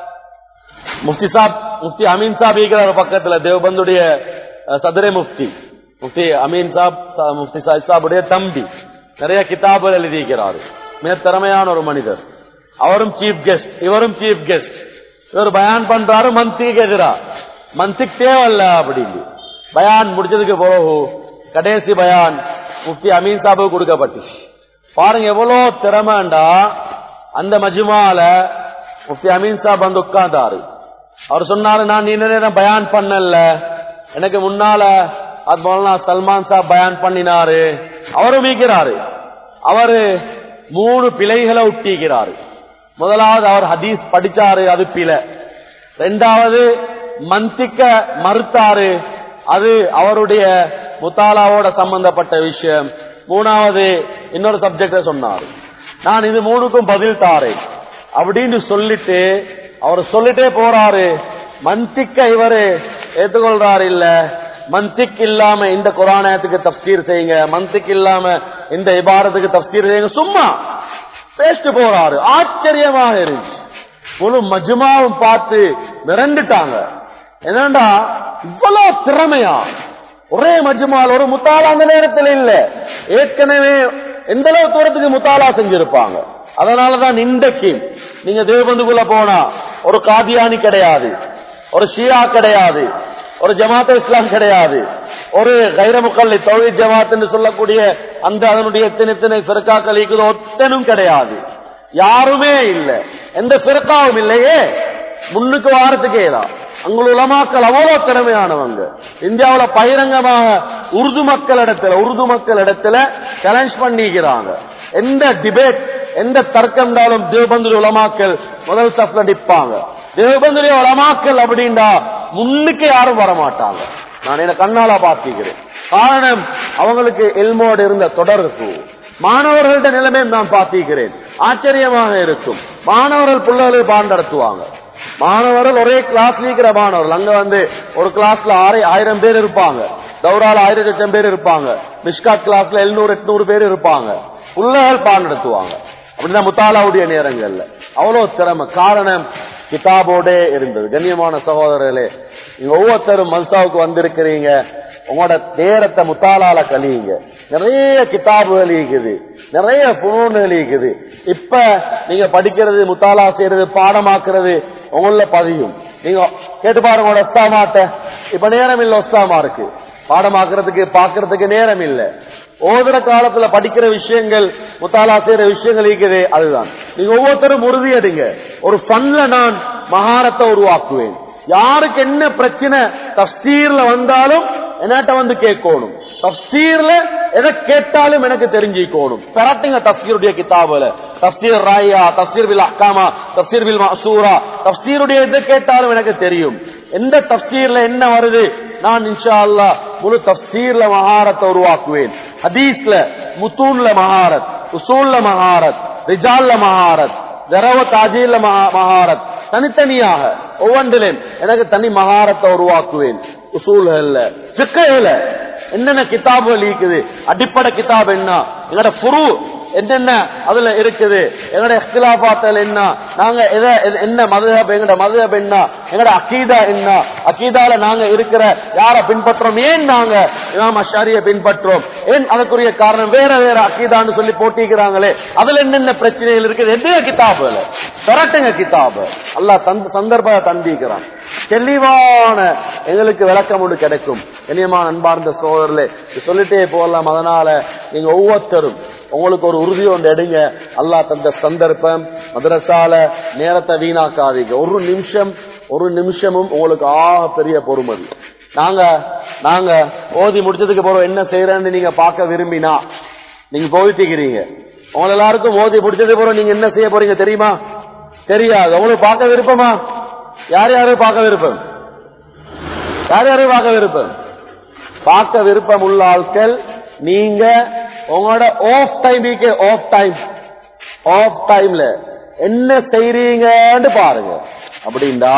முஃப்தி சாப் முஃப்தி அமீன் சாப் இருக்கிற பக்கத்துல தேவபந்துடைய அஹ், சதுரை முஃப்தி முஃப்தி அமீன் சாப் ச- முஃப்தி சாஹிப் சாபுடைய தம்பி நிறைய கிதாபுகள் எழுதியிருக்கிறாரு மிக திறமையான ஒரு மனிதர் அவரும் சீஃப் கெஸ்ட் இவரும் சீஃப் கெஸ்ட் இவர் பயான் பண்றாரு மந்திக்கு எதிரா மந்திக்கு தேவையில்ல அப்படின்னு பயான் முடிச்சதுக்கு பிறகு கடைசி பயான் முஃப்தி அமீன் சாபுக்கு கொடுக்கப்பட்டுச்சு பாருங்க எவ்வளவு திறமைண்டா அந்த மஜ்மால முஃப்தி அமீன் சாப் வந்து உட்கார்ந்தாரு அவர் சொன்னாரு நான் நீண்ட நேரம் பயான் பண்ணல எனக்கு முன்னால அது மௌலானா சல்மான் சாப் பயான் பண்ணினாரு அவரும் மீக்கிறாரு அவரு மூணு பிழைகளை ஒட்டிக்கிறாரு முதலாவது அவர் ஹதீஸ் படிச்சாரு அது பிழை ரெண்டாவது மந்திக்க மறுத்தாரு அது அவருடைய முத்தாலாவோட சம்பந்தப்பட்ட விஷயம் மூணாவது இன்னொரு சப்ஜெக்ட சொன்னாரு நான் இது மூணுக்கும் பதில் தாரேன் அப்படின்னு சொல்லிட்டு அவர் சொல்லிட்டே போறாரு மந்திக்க இவரு ஏத்துக்கொள்றாரு இல்ல மந்திக் இல்லாம இந்த குரானத்துக்கு தப்சீர் செய்யுங்க மந்திக் இல்லாம இந்த இபாரத்துக்கு தப்சீர் செய்யுங்க சும்மா பேசிட்டு போறாரு ஆச்சரியமாக இருந்துச்சு முழு மஜ்மாவும் பார்த்து மிரண்டுட்டாங்க என்னண்டா இவ்வளவு திறமையா ஒரே மஜ்மால் ஒரு முத்தாலா அந்த நேரத்தில் இல்ல ஏற்கனவே எந்த அளவு தூரத்துக்கு முத்தாலா செஞ்சிருப்பாங்க அதனாலதான் இன்றைக்கு நீங்க தேவபந்துக்குள்ள போனா ஒரு காதியானி கிடையாது ஒரு ஷியா கிடையாது ஒரு ஜமாத் இஸ்லாம் கிடையாது ஒரு கைரமுக்கல்லி தொழில் ஜமாத் என்று சொல்லக்கூடிய அந்த அதனுடைய எத்தனை எத்தனை பிறக்காக்கள் இருக்குது ஒத்தனும் கிடையாது யாருமே இல்ல எந்த பிறக்காவும் இல்லையே முன்னுக்கு வாரத்துக்கே தான் அங்குள்ள உலமாக்கள் அவ்வளவு திறமையானவங்க இந்தியாவுல பகிரங்கமாக உருது மக்கள் இடத்துல உருது மக்கள் இடத்துல சேலஞ்ச் பண்ணிக்கிறாங்க எந்த டிபேட் எந்த தர்க்கம்னாலும் தேவபந்து உலமாக்கள் முதல் ஸ்டெப்ல நிற்பாங்க தேவபந்துடைய உலமாக்கல் அப்படின்டா முன்னுக்கு யாரும் வரமாட்டாங்க நான் என்ன கண்ணால பார்த்திக்கிறேன் காரணம் அவங்களுக்கு எல்மோடு இருந்த தொடர்பு மாணவர்கள்ட்ட நிலைமையும் நான் பார்த்திக்கிறேன் ஆச்சரியமாக இருக்கும் மாணவர்கள் பிள்ளைகளை பாடம் நடத்துவாங்க மாணவர்கள் ஒரே கிளாஸ்ல இருக்கிற மாணவர்கள் அங்க வந்து ஒரு கிளாஸ்ல ஆறு ஆயிரம் பேர் இருப்பாங்க தௌரால ஆயிரத்தி லட்சம் பேர் இருப்பாங்க மிஷ்காட் கிளாஸ்ல எழுநூறு எட்நூறு பேர் இருப்பாங்க பிள்ளைகள் பாடம் நடத்துவாங்க அப்படின்னா முத்தாலாவுடைய நேரங்கள்ல அவ்வளவு திறமை காரணம் கிதாபோட இருந்தது கண்ணியமான சகோதரர்களே நீங்க ஒவ்வொருத்தரும் மல்சாவுக்கு வந்திருக்கிறீங்க உங்களோட நேரத்தை முத்தாலால கழியுங்க நிறைய கிதாபுகள் இருக்குது நிறைய புனூன்கள் இருக்குது இப்ப நீங்க படிக்கிறது முத்தாலா செய்யறது பாடமாக்குறது உங்கள பதியும் நீங்க கேட்டு பாருங்க உங்களோட ஒஸ்தாமாட்ட இப்ப நேரம் இல்ல ஒஸ்தாமா இருக்கு பாடமாக்குறதுக்கு பாக்குறதுக்கு நேரம் இல்ல ஓதுற காலத்துல படிக்கிற விஷயங்கள் முத்தாலா செய்யற விஷயங்கள் இருக்குது அதுதான் நீங்க ஒவ்வொருத்தரும் உறுதி எடுங்க ஒரு ஃபன்ல நான் மகாரத்தை உருவாக்குவேன் யாருக்கு என்ன பிரச்சனை தப்சீர்ல வந்தாலும் என்னட்ட வந்து கேட்கணும் தப்சீர்ல எதை கேட்டாலும் எனக்கு தெரிஞ்சுக்கணும் பெறட்டுங்க தப்சீருடைய கிதாபுல தப்சீர் ராயா தப்சீர் பில் அக்காமா தப்சீர் பில் மசூரா தப்சீருடைய எதை கேட்டாலும் எனக்கு தெரியும் எந்த தப்சீர்ல என்ன வருது நான் இன்ஷா அல்லா முழு தப்சீர்ல மகாரத்தை உருவாக்குவேன் ஹதீஸ்ல முத்தூன்ல மகாரத் உசூல்ல மகாரத் ரிஜால்ல மகாரத் தரவ தாஜீல்ல மகாரத் தனித்தனியாக ஒவ்வொன்றிலும் எனக்கு தனி மகாரத்தை உருவாக்குவேன் உசூல்கள்ல சிக்கையில என்னென்ன கிதாபுகள் இருக்குது அடிப்படை கிதாப் என்ன எங்களோட புரு என்னென்ன அதுல இருக்குது எங்களோட இഖ്തിലാഫாத்தல் என்ன நாங்க எதை எது- என்ன மதுஹப் எங்கட மதுஹப் என்ன எங்கட அகீதா என்ன அகீதால நாங்க இருக்கிற யார பின்பற்றோம் ஏன் நாங்க இமாம் அஷாரிய பின்பற்றோம் ஏன் அதற்குரிய காரணம் வேற வேற அகீதான்னு சொல்லி போட்டிக்கிறாங்களே அதுல என்னென்ன பிரச்சனைகள் இருக்குது என்ன கிதாபுல திரட்டுங்க கிதாபு அல்லாஹ் தந்த சந்தர்ப்ப தந்திக்கிறான் தெளிவான எங்களுக்கு விளக்கம் ஒன்று கிடைக்கும் இனியமான அன்பார்ந்த சோதரில் சொல்லிட்டே போகலாம் அதனால நீங்க ஒவ்வொருத்தரும் உங்களுக்கு ஒரு உறுதி ஒன்று எடுங்க அல்லாஹ் தந்த சந்தர்ப்பம் மதரசால நேரத்தை வீணாக்காதீங்க ஒரு நிமிஷம் ஒரு நிமிஷமும் உங்களுக்கு ஆக பெரிய பொறுமதி நாங்க நாங்க ஓதி முடிச்சதுக்கு பிறகு என்ன செய்யறேன்னு நீங்க பார்க்க விரும்பினா நீங்க போயிட்டீங்க உங்க எல்லாருக்கும் ஓதி முடிச்சதுக்கு பிறகு நீங்க என்ன செய்ய போறீங்க தெரியுமா தெரியாது உங்களுக்கு பார்க்க விருப்பமா யார் யாரு பார்க்க விருப்பம் யார் யாரு பார்க்க விருப்பம் பார்க்க விருப்பம் உள்ள ஆட்கள் நீங்க உங்களோட off time off time off டைம்ல என்ன செய்றீங்கன்னு பாருங்க அப்படின்னா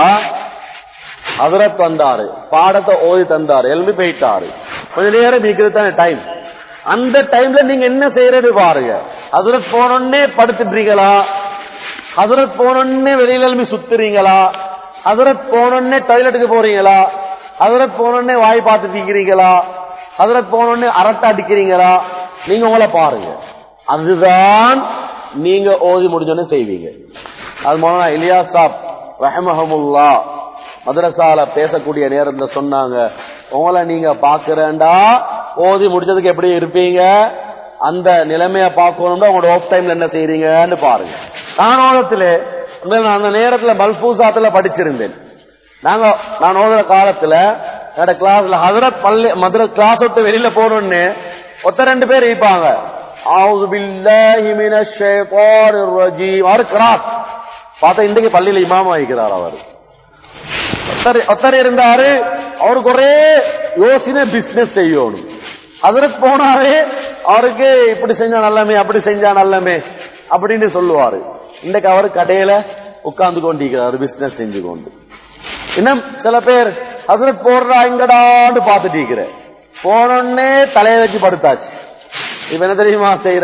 ஹதரத் வந்தாரு பாடத்தை ஓதி தந்தாரு எழுப்பி போயிட்டாரு கொஞ்ச நேரம் நிக்கிறது தானே டைம் அந்த டைம்ல நீங்க என்ன செய்யறது பாருங்க ஹதரத் போனோடனே படுத்துட்டீங்களா ஹதரத் போனோடனே வெளியில எழுப்பி சுத்துறீங்களா ஹதரத் போனோடனே டாய்லெட்டுக்கு போறீங்களா ஹதரத் போனோடனே வாய் பார்த்து தீக்கிறீங்களா ஹதரத் போனோடனே அரட்டை அடிக்கிறீங்களா நீங்க உங்களை பாருங்க அதுதான் நீங்க ஓதி முடிஞ்சோடனே செய்வீங்க அது மூலம் இலியா சாப் ரஹமஹமுல்லா மதரசால பேசக்கூடிய நேரத்துல சொன்னாங்க உங்களை நீங்க பாக்குறேன்டா ஓதி முடிச்சதுக்கு எப்படி இருப்பீங்க அந்த நிலைமைய பார்க்கணும்னா உங்களோட ஆஃப் டைம்ல என்ன செய்றீங்கன்னு பாருங்க நான் ஓதத்துல நான் அந்த நேரத்துல மல்பூசாத்துல படிச்சிருந்தேன் நாங்க நான் ஓதுற காலத்துல என்னோட கிளாஸ்ல ஹதரத் பள்ளி மதுரை கிளாஸ் விட்டு வெளியில போகணும்னு ஒத்த ரெண்டு பேர் இருப்பாங்க அவுது பில்லாஹி மினஷ் ஷைத்தானிர் ரஜீம் அவர் கிராஸ் பார்த்தா இன்றைக்கு பள்ளியில இமாமா வைக்கிறார் அவர் ஒத்தர் ஒத்தர் இருந்தாரு அவருக்கு ஒரே யோசனை பிசினஸ் செய்யணும் அதற்கு போனாவே அவருக்கு இப்படி செஞ்சா நல்லமே அப்படி செஞ்சா நல்லமே அப்படின்னு சொல்லுவாரு இன்னைக்கு அவர் கடையில உட்கார்ந்து கொண்டிருக்கிறாரு பிசினஸ் செஞ்சு கொண்டு இன்னும் சில பேர் ஹசரத் போடுறா இங்கடான்னு பார்த்துட்டு இருக்கிற போனோடனே தலைய வச்சு படுத்தாச்சு இப்ப என்ன தெரியுமா செய்யற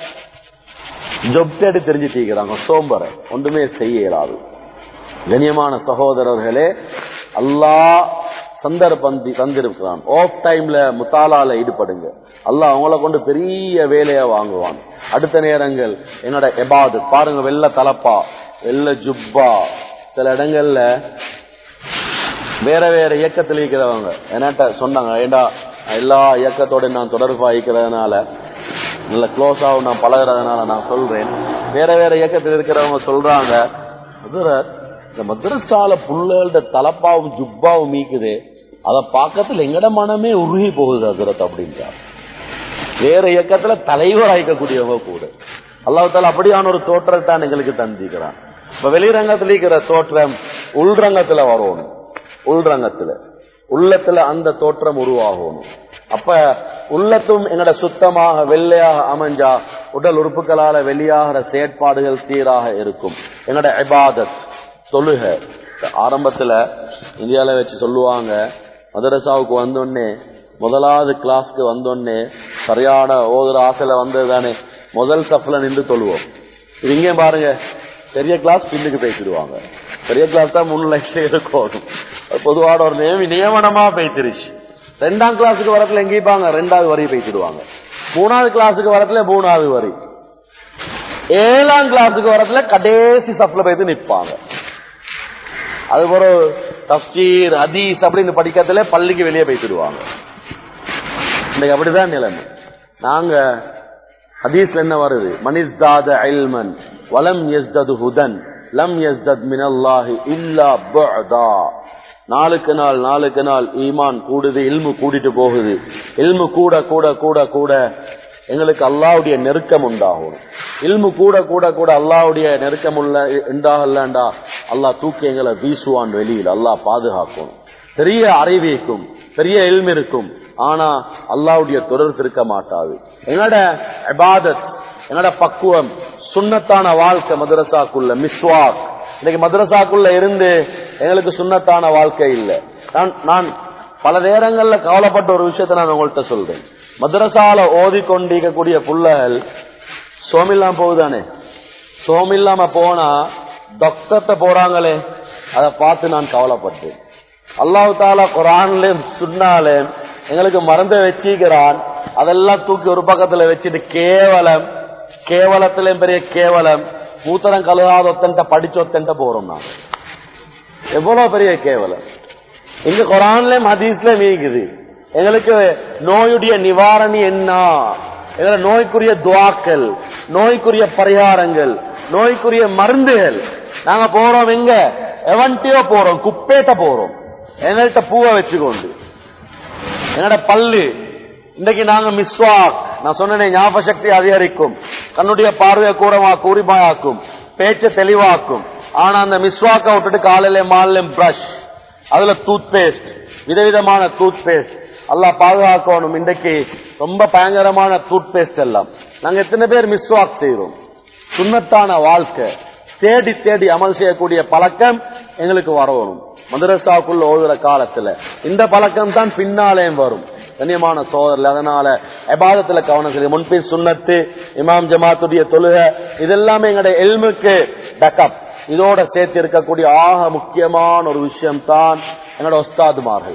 ஜொப் தேடி தெரிஞ்சுட்டு இருக்கிறாங்க சோம்பரை ஒன்றுமே செய்ய இயலாது கண்ணியமான சகோதரர்களே அல்லாஹ் சந்தர்ப்பம் தந்திருக்கிறான் ஆஃப் டைம்ல முத்தாலால ஈடுபடுங்க அல்லாஹ் அவங்கள கொண்டு பெரிய வேலையை வாங்குவான் அடுத்த நேரங்கள் என்னோட எபாது பாருங்க வெள்ள தலப்பா வெள்ள ஜுப்பா சில இடங்கள்ல வேற வேற இயக்கத்தில் இருக்கிறவங்க என்கிட்ட சொன்னாங்க ஏண்டா எல்லா இயக்கத்தோட நான் தொடர்பு இருக்கிறதுனால நல்ல க்ளோஸாகவும் நான் பழகிறதுனால நான் சொல்றேன் வேற வேற இயக்கத்தில் இருக்கிறவங்க சொல்றாங்க ஹசரத், இந்த மദ്രസാல புள்ளல்ட தலப்பாவும் ஜுப்பாவும் மீக்குது அத பாக்கத்துல எங்கட மனமே உருகி போகுது ஹசரத் அப்படின்றார் வேற இயக்கத்துல தலைவர் ஆயிக்கக்கூடியவங்க கூட அல்லாஹால அப்படியான ஒரு தோற்றத்தை தான் எங்களுக்கு தந்திக்கிறான் இப்ப வெளிரங்கத்தில் இருக்கிற தோற்றம் உள்ரங்கத்துல வரணும் உள்ரங்கத்துல உள்ளத்துல அந்த தோற்றம் உருவாகணும் அப்ப உள்ளத்தும் எங்கட சுத்தமாக வெள்ளையாக அமைஞ்சா உடல் உறுப்புகளால வெளியாகிற செயற்பாடுகள் சீராக இருக்கும் எங்கட இபாதத் தொழுக ஆரம்பத்துல இந்தியால வச்சு சொல்லுவாங்க மதரசாவுக்கு வந்தோடனே முதலாவது கிளாஸ்க்கு வந்தோடனே சரியான ஓதுற ஆசையில வந்தது தானே முதல் சஃப்ல நின்று தொழுவோம் இது இங்கே பாருங்க பெரிய கிளாஸ் பின்னுக்கு பேசிடுவாங்க பெரிய கிளாஸ் தான் மூணு லைஃப்ல இருக்கணும் பொதுவான ஒரு நியமி நியமனமா பேசிருச்சு ரெண்டாம் கிளாஸுக்கு வரத்துல எங்கேப்பாங்க ரெண்டாவது வரி பேசிடுவாங்க மூணாவது கிளாஸுக்கு வரத்துல மூணாவது வரி ஏழாம் கிளாஸுக்கு வரத்துல கடைசி சப்ல போயிட்டு நிற்பாங்க அது ஒரு தப்சீர் ஹதீஸ் அப்படின்னு படிக்கிறதுல பள்ளிக்கு வெளியே பேசிடுவாங்க இன்னைக்கு அப்படிதான் நிலைமை நாங்க ஹதீஸ்ல என்ன வருது மனிஸ்தாத இல்மன் வலம் எஸ்தது ஹுதன் லம் எஸ்தத் மினல்லாஹி இல்லா புஅதா நாளுக்கு நாள் நாளுக்கு நாள் ஈமான் கூடுது இல்மு கூடிட்டு போகுது இல்மு கூட கூட கூட கூட எங்களுக்கு அல்லாவுடைய நெருக்கம் உண்டாகும் இல்மு கூட கூட கூட அல்லாவுடைய நெருக்கம் உள்ள உண்டாகலண்டா அல்லாஹ் தூக்கி எங்களை வீசுவான் வெளியில் அல்லாஹ் பாதுகாக்கும் பெரிய அறிவிக்கும் பெரிய எல்ம் இருக்கும் ஆனா அல்லாவுடைய தொடர்பு இருக்க மாட்டாது எங்கட இபாதத் எங்கட பக்குவம் சுண்ணத்தான வாழ்க்கை மதரசாக்குள்ள மிஸ்வாக் இன்னைக்கு மதரசாக்குள்ள இருந்து எங்களுக்கு சுண்ணத்தான வாழ்க்கை இல்லை நான் நான் பல நேரங்கள்ல கவலைப்பட்ட ஒரு விஷயத்தை நான் உங்கள்கிட்ட சொல்றேன் மதரசால ஓதி கொண்டிருக்கக்கூடிய புள்ளகள் சோமில்லாம போகுதானே சோமில்லாம போனா டாக்டர்கிட்ட போறாங்களே அதை பார்த்து நான் கவலைப்பட்டேன் அல்லாஹு தாலா குரான்ல சுண்ணாலே எங்களுக்கு மறந்து வச்சிக்கிறான் அதெல்லாம் தூக்கி ஒரு பக்கத்துல வச்சுட்டு கேவலம் கேவலத்திலும் பெரிய கேவலம் மூத்தரம் கழுகாத ஒத்தன்ட்ட படிச்ச ஒத்தன்ட்ட போறோம் நான் எவ்வளவு பெரிய கேவலம் இங்க குரான்லயும் ஹதீஸ்லயும் இருக்குது எங்களுக்கு நோயுடைய நிவாரணி என்ன எங்களை நோய்க்குரிய துவாக்கள் நோய்க்குரிய பரிகாரங்கள் நோய்க்குரிய மருந்துகள் நாங்க போறோம் எங்க எவன்ட்டியோ போறோம் குப்பேட்ட போறோம் எங்கள்கிட்ட பூவை வச்சுக்கொண்டு என்னோட பல்லு இன்னைக்கு நாங்க மிஸ்வாக் நான் சொன்னேன் ஞாபக சக்தி அதிகரிக்கும் கண்ணுடைய பார்வையை கூறமா கூறிமாயாக்கும் பேச்சை தெளிவாக்கும் ஆனா அந்த மிஸ்வாக்க விட்டுட்டு காலையில மாலையில பிரஷ் அதுல டூத் பேஸ்ட் விதவிதமான டூத் பேஸ்ட் எல்லாம் பாதுகாக்கணும் இன்றைக்கு ரொம்ப பயங்கரமான டூத் பேஸ்ட் எல்லாம் நாங்க எத்தனை பேர் மிஸ்வாக் செய்யறோம் சுண்ணத்தான வாழ்க்கை தேடி தேடி அமல் செய்யக்கூடிய பழக்கம் எங்களுக்கு வரணும் மதரசாவுக்குள்ள ஓதுற காலத்துல இந்த பழக்கம் தான் பின்னாலேயும் வரும் கண்ணியமான சோதரில் அதனால எபாதத்துல கவனம் செய்ய முன்பின் சுண்ணத்து இமாம் ஜமாத்துடைய தொழுக இதெல்லாமே எங்களுடைய எல்முக்கு பேக்கப் இதோட சேர்த்து இருக்கக்கூடிய ஆக முக்கியமான ஒரு விஷயம் தான் எங்களோட ஒஸ்தாதுமார்கள்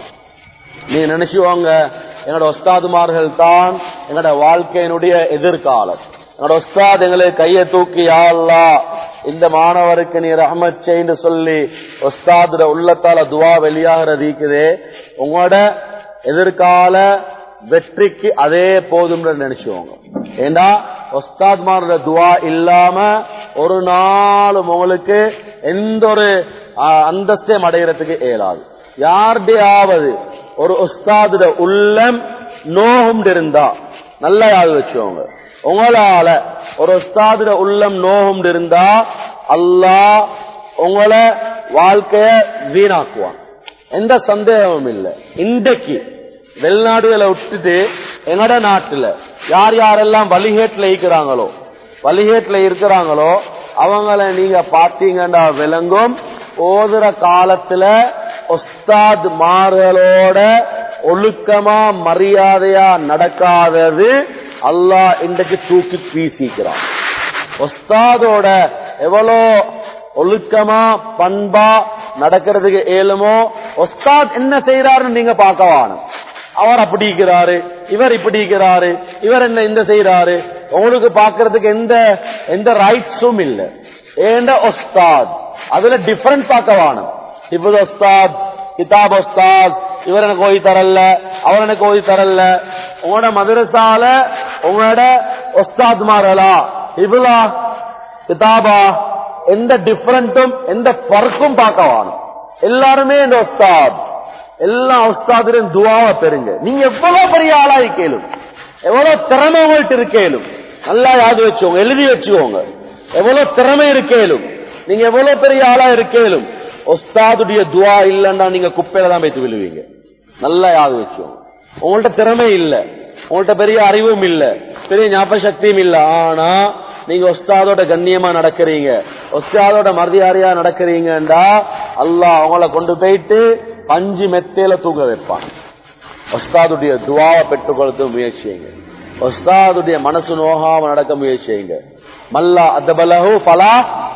நீ நினைச்சுவாங்க எங்களோட ஒஸ்தாதுமார்கள் தான் எங்களோட வாழ்க்கையினுடைய எதிர்காலம் என்னோட உஸ்தாத் எங்களுக்கு கையை தூக்கி யாழ்லா இந்த மாணவருக்கு நீ ரஹமத் செய்ன்னு சொல்லி உஸ்தாதுட உள்ளத்தால துவா வெளியாகிறது இருக்குதே உங்களோட எதிர்கால வெற்றிக்கு அதே போதும் நினைச்சுவாங்க ஏண்டா ஒஸ்தாத்மாரோட துவா இல்லாம ஒரு நாளும் உங்களுக்கு எந்த ஒரு அந்தஸ்தையும் அடைகிறதுக்கு இயலாது யாருடையாவது ஒரு உஸ்தாதுட உள்ளம் நோகும் இருந்தா நல்லா யாரு வச்சுக்கோங்க உங்களால ஒரு உஸ்தாதுட உள்ளம் நோகும் இருந்தா அல்லாஹ் உங்களை வாழ்க்கைய வீணாக்குவான் எந்த சந்தேகமும் இல்லை இன்றைக்கு வெளிநாடுகளை விட்டுட்டு எங்கட நாட்டுல யார் யாரெல்லாம் வழிகேட்டுல இருக்கிறாங்களோ வழிகேட்டுல இருக்கிறாங்களோ அவங்கள நீங்க பாத்தீங்கன்னா விளங்கும் ஓதுற காலத்துல ஒஸ்தாத் மார்களோட ஒழுக்கமா மரியாதையா நடக்காதது அல்லாஹ் இன்றைக்கு தூக்கி வீசிக்கிறான் ஒஸ்தாதோட எவ்வளோ ஒழுக்கமா பண்பா நடக்கிறதுக்கு ஏழுமோ ஒஸ்தாத் என்ன செய்யறாருன்னு நீங்க பார்க்க வாணும் அவர் அப்படி இருக்கிறாரு இவர் இப்படி இருக்கிறாரு இவர் என்ன இந்த செய்யறாரு உங்களுக்கு பாக்குறதுக்கு எந்த எந்த ரைட்ஸும் இல்ல ஏண்ட ஒஸ்தாத் அதுல டிஃபரண்ட் பார்க்க வாணும் இப்போது ஒஸ்தாத் கிதாப் ஒஸ்தாத் இவர் எனக்கு ஓதி தரல அவர் எனக்கு ஓதி தரல உங்களோட மதரசால உங்களோட ஒஸ்தாத்மாரலா இவ்வளா கிதாபா எந்த டிஃபரண்டும் எந்த பர்க்கும் பார்க்க வாணும் எல்லாருமே இந்த ஒஸ்தாத் எல்லா உஸ்தாதிலும் துவாவை பெறுங்க நீங்க எவ்வளவு பெரிய ஆளா இருக்கேலும் எவ்வளவு திறமை உங்கள்ட்ட இருக்கேலும் நல்லா யாது வச்சுக்கோங்க எழுதி வச்சுக்கோங்க எவ்வளவு திறமை இருக்கேலும் நீங்க எவ்வளவு பெரிய ஆளா இருக்கேலும் ஒஸ்தாதுடைய துவா இல்லைன்னா நீங்க குப்பையில தான் வைத்து விழுவீங்க நல்லா யாது வச்சோம் உங்கள்ட்ட திறமை இல்ல உங்கள்ட்ட பெரிய அறிவும் இல்ல பெரிய ஞாபக சக்தியும் இல்ல ஆனா நீங்க ஒஸ்தாதோட கண்ணியமா நடக்கிறீங்க ஒஸ்தாதோட மரியாதையா நடக்கிறீங்கடா அல்லாஹ் அவங்கள கொண்டு போயிட்டு பஞ்சு மெத்தையில தூங்க வைப்பான் ஒஸ்தாதுடைய துவாவை பெற்றுக்கொள்றது முயற்சி செய்யுங்க ஒஸ்தாதுடைய மனசு நோகாம நடக்க முயற்சி செய்யுங்க மல்லா அதபலஹு பலா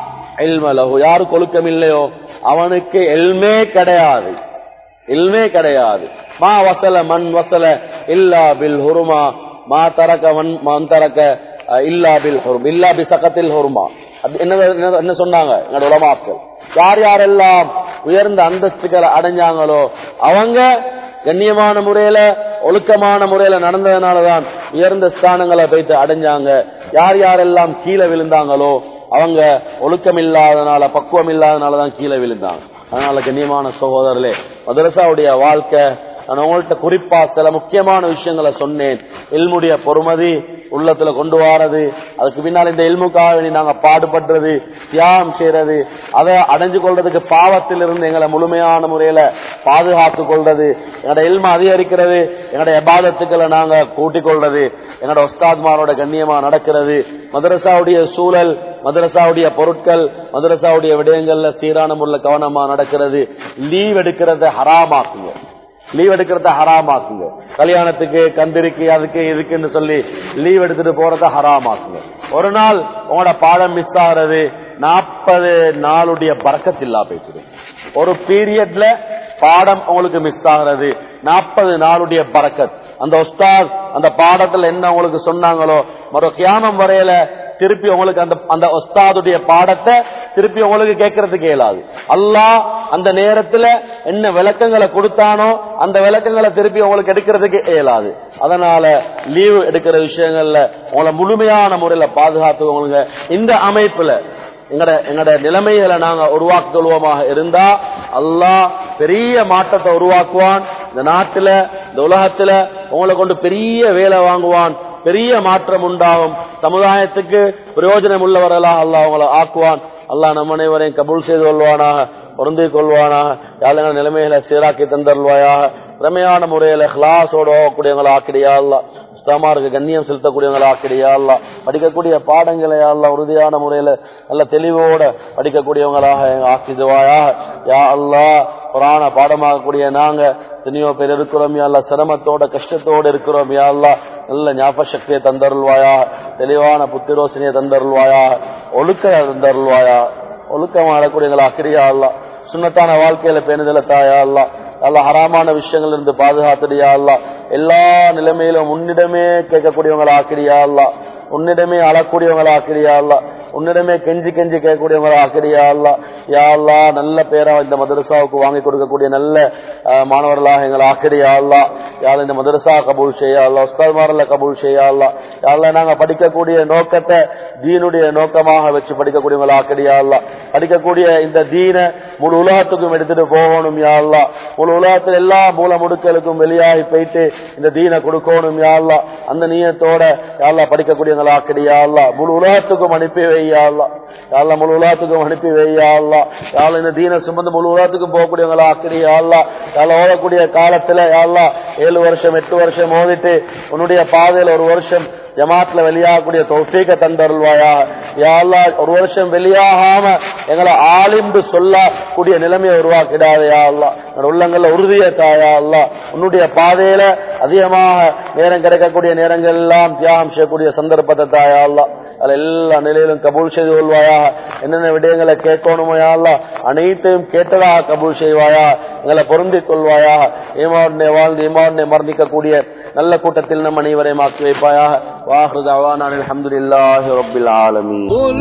எல்மலஹு யாரு கொழுக்கம் இல்லையோ அவனுக்கு எல்மே கிடையாது எல்மே கிடையாது மா வசல மண் வசல இல்லா பில் ஹுருமா மா தரக்க மண் மண் தரக்க அஹ், இல்லா பில் ஹுரும் இல்லா பி சக்கத்தில் ஹுருமா அது என்ன என்ன- என்ன சொன்னாங்க எங்களோட உலமாக்கள் யார் யாரெல்லாம் உயர்ந்த அந்தஸ்துகளை அடைஞ்சாங்களோ அவங்க கண்ணியமான முறையில ஒழுக்கமான முறையில நடந்ததுனாலதான் உயர்ந்த ஸ்தானங்களை போயிட்டு அடைஞ்சாங்க யார் யாரெல்லாம் கீழே விழுந்தாங்களோ அவங்க ஒழுக்கம் இல்லாதனால பக்குவம் இல்லாதனாலதான் கீழே விழுந்தாங்க அதனால கண்ணியமான சகோதரர்களே மதரசாவுடைய வாழ்க்கை நான் உங்கள்கிட்ட குறிப்பா சில முக்கியமான விஷயங்களை சொன்னேன் எல்முடைய பொறுமதி உள்ளத்துல கொண்டு வாரது அதுக்கு பின்னால் இந்த எல்முக்காக வேண்டி நாங்க பாடுபடுறது தியாகம் செய்யறது அதை அடைஞ்சு கொள்றதுக்கு பாவத்திலிருந்து எங்களை முழுமையான முறையில பாதுகாத்து கொள்றது எங்களோட எல்ம அதிகரிக்கிறது எங்களோட எபாதத்துக்களை நாங்க கூட்டிக் கொள்றது எங்களோட ஒஸ்தாத்மாரோட கண்ணியமா நடக்கிறது மதரசாவுடைய சூழல் மதரசாவுடைய பொருட்கள் மதரசாவுடைய விடயங்கள்ல சீரான முறையில் கவனமா நடக்கிறது லீவ் எடுக்கிறத ஹராமாக்குங்க லீவ் எடுக்கிறத ஹராமாக்குங்க கல்யாணத்துக்கு கந்திருக்கு அதுக்கு இதுக்குன்னு சொல்லி லீவ் எடுத்துட்டு போறத ஹராமாக்குங்க ஒரு நாள் உங்களோட பாடம் மிஸ் ஆகிறது நாற்பது நாளுடைய பறக்கத்தில்லா போயிட்டு ஒரு பீரியட்ல பாடம் உங்களுக்கு மிஸ் ஆகிறது நாற்பது நாளுடைய பறக்கத் அந்த உஸ்தாத் அந்த பாடத்துல என்ன உங்களுக்கு சொன்னாங்களோ மறு கியாமம் வரையில திருப்பி உங்களுக்கு அந்த அந்த உஸ்தாதுடைய பாடத்தை திருப்பி உங்களுக்கு கேட்கறதுக்கு இயலாது அல்லாஹ் அந்த நேரத்துல என்ன விளக்கங்களை கொடுத்தானோ அந்த விளக்கங்களை திருப்பி உங்களுக்கு எடுக்கிறதுக்கு இயலாது அதனால லீவு எடுக்கிற விஷயங்கள்ல உங்களை முழுமையான முறையில பாதுகாத்துக்கோங்க இந்த அமைப்புல எங்கட எங்கட நிலைமைகளை நாங்க உருவாக்குவமாக இருந்தா அல்லாஹ் பெரிய மாற்றத்தை உருவாக்குவான் இந்த நாட்டுல இந்த உலகத்துல உங்களை கொண்டு பெரிய வேலை வாங்குவான் பெரிய மாற்றம் உண்டாகும் சமுதாயத்துக்கு பிரயோஜனம் உள்ளவர்களாக அல்லாஹ் அவங்களை ஆக்குவான் அல்லாஹ் நம்ம அனைவரையும் கபூல் செய்து கொள்வானாக பொருந்தி கொள்வானாக யாழ்ல நிலைமைகளை சீராக்கி தந்தருள்வாயாக திறமையான முறையில கிளாஸோட கூடியவங்களை ஆக்கிடியா அல்லாஹ் உஸ்தாமாருக்கு கண்ணியம் செலுத்தக்கூடியவங்களா ஆக்கிடியா அல்லா படிக்கக்கூடிய பாடங்களை அல்லா உறுதியான முறையில நல்ல தெளிவோட படிக்கக்கூடியவங்களாக ஆக்கிடுவாயா யா அல்லா புராண பாடமாகக்கூடிய நாங்க எத்தனையோ பேர் இருக்கிறோம் யா அல்லா சிரமத்தோட கஷ்டத்தோட இருக்கிறோம் யா அல்லா நல்ல ஞாபக சக்தியை தந்தருள்வாயா தெளிவான புத்திரோசனையை தந்தருள்வாயா ஒழுக்க தந்தருள்வாயா ஒழுக்கம் ஆடக்கூடியவங்களா ஆக்கிரியா அல்லா சுண்ணத்தான வாழ்க்கையில பேணுதல தாயா அல்லா அல்ல ஹராமான விஷயங்கள் இருந்து பாதுகாத்துடியா அல்லா எல்லா நிலைமையிலும் உன்னிடமே கேட்கக்கூடியவங்களா ஆக்கிரியா அல்லா உன்னிடமே அழக்கூடியவங்களா ஆக்கிரியா அல்லா உன்னிடமே கெஞ்சி கெஞ்சி கேட்கக்கூடியவங்களா ஆக்கிரியா அல்லா யா அல்லா நல்ல பேரா இந்த மதரசாவுக்கு வாங்கி கொடுக்கக்கூடிய நல்ல அஹ், மாணவர்களாக எங்களை ஆக்கிரியா அல்லா யாரும் இந்த மதரசா கபூல் செய்யா அல்லா உஸ்தாத்மாரில் கபூல் செய்யா அல்லா யாரில் நாங்க படிக்கக்கூடிய நோக்கத்தை தீனுடைய நோக்கமாக வச்சு படிக்கக்கூடியவங்களா ஆக்கிரியா அல்லா படிக்கக்கூடிய இந்த தீனை முழு உலகத்துக்கும் எடுத்துட்டு போகணும் யா அல்லா முழு உலகத்தில் எல்லா மூல முடுக்களுக்கும் வெளியாகி போயிட்டு இந்த தீனை கொடுக்கணும் யா அல்லா அந்த நீயத்தோட யாழ்லா படிக்கக்கூடியவங்களா ஆக்கிடியா அல்லா முழு உலகத்துக்கும் அனுப்பி வையா அல்லா யாழ்லா முழு உலகத்துக்கும் அனுப்பி வையா அல்லா யாழ்லா இந்த தீனை சுமந்து முழு உலகத்துக்கும் போகக்கூடியவங்களா ஆக்கிடியா அல்லா யாழ்லா ஓடக்கூடிய காலத்துல யாழ்லா ஏழு வருஷம் எட்டு வருஷம் ஓதிட்டு உன்னுடைய பாதையில ஒரு வருஷம் ஜமாத்ல வெளியாகக்கூடிய தௌஃபீக தந்தருள்வாயா யா அல்லா ஒரு வருஷம் வெளியாகாம எங்களை ஆலிம்பு சொல்லக்கூடிய நிலைமையை உருவாக்கிடாத யா அல்லா எங்களோட உள்ளங்கள்ல உறுதிய தாயா அல்லா உன்னுடைய பாதையில அதிகமாக நேரம் கிடைக்கக்கூடிய நேரங்கள் எல்லாம் தியாகம் செய்யக்கூடிய சந்தர்ப்பத்தை தாயா அல்லா அதுல எல்லா நிலையிலும் கபூல் செய்து கொள்வாயா என்னென்ன விடயங்களை கேட்கணுமோ யா அல்லா அனைத்தையும் கேட்டதாக கபூல் செய்வாயா எங்களை பொருந்திக் கொள்வாயா ஏமாவுடனே வாழ்ந்து ஏமாவுடனே மரணிக்கக்கூடிய நல்ல கூட்டத்தில் நம் அனைவரையும் ஆக்கி வைப்பாயாக வாஹு தவானான் அல்ஹம்துலில்லாஹி ரப்பில் ஆலமீன் قل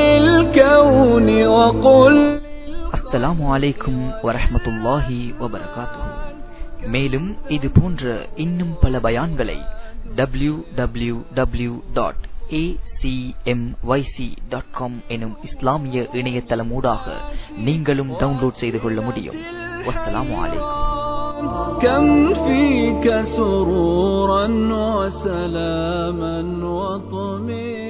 للكون وقل அஸ்ஸலாமு அலைக்கும் வரஹ்மத்துல்லாஹி வபரகாத்துஹு மேலும் இது போன்ற இன்னும் பல பயான்களை W W W dot dot com எனும் இஸ்லாமிய இணையதளமூடாக நீங்களும் டவுன்லோட் செய்து கொள்ள முடியும் வஸ்ஸலாமு அலைக்கும் كم فيك سرورا وسلاما وطمئنا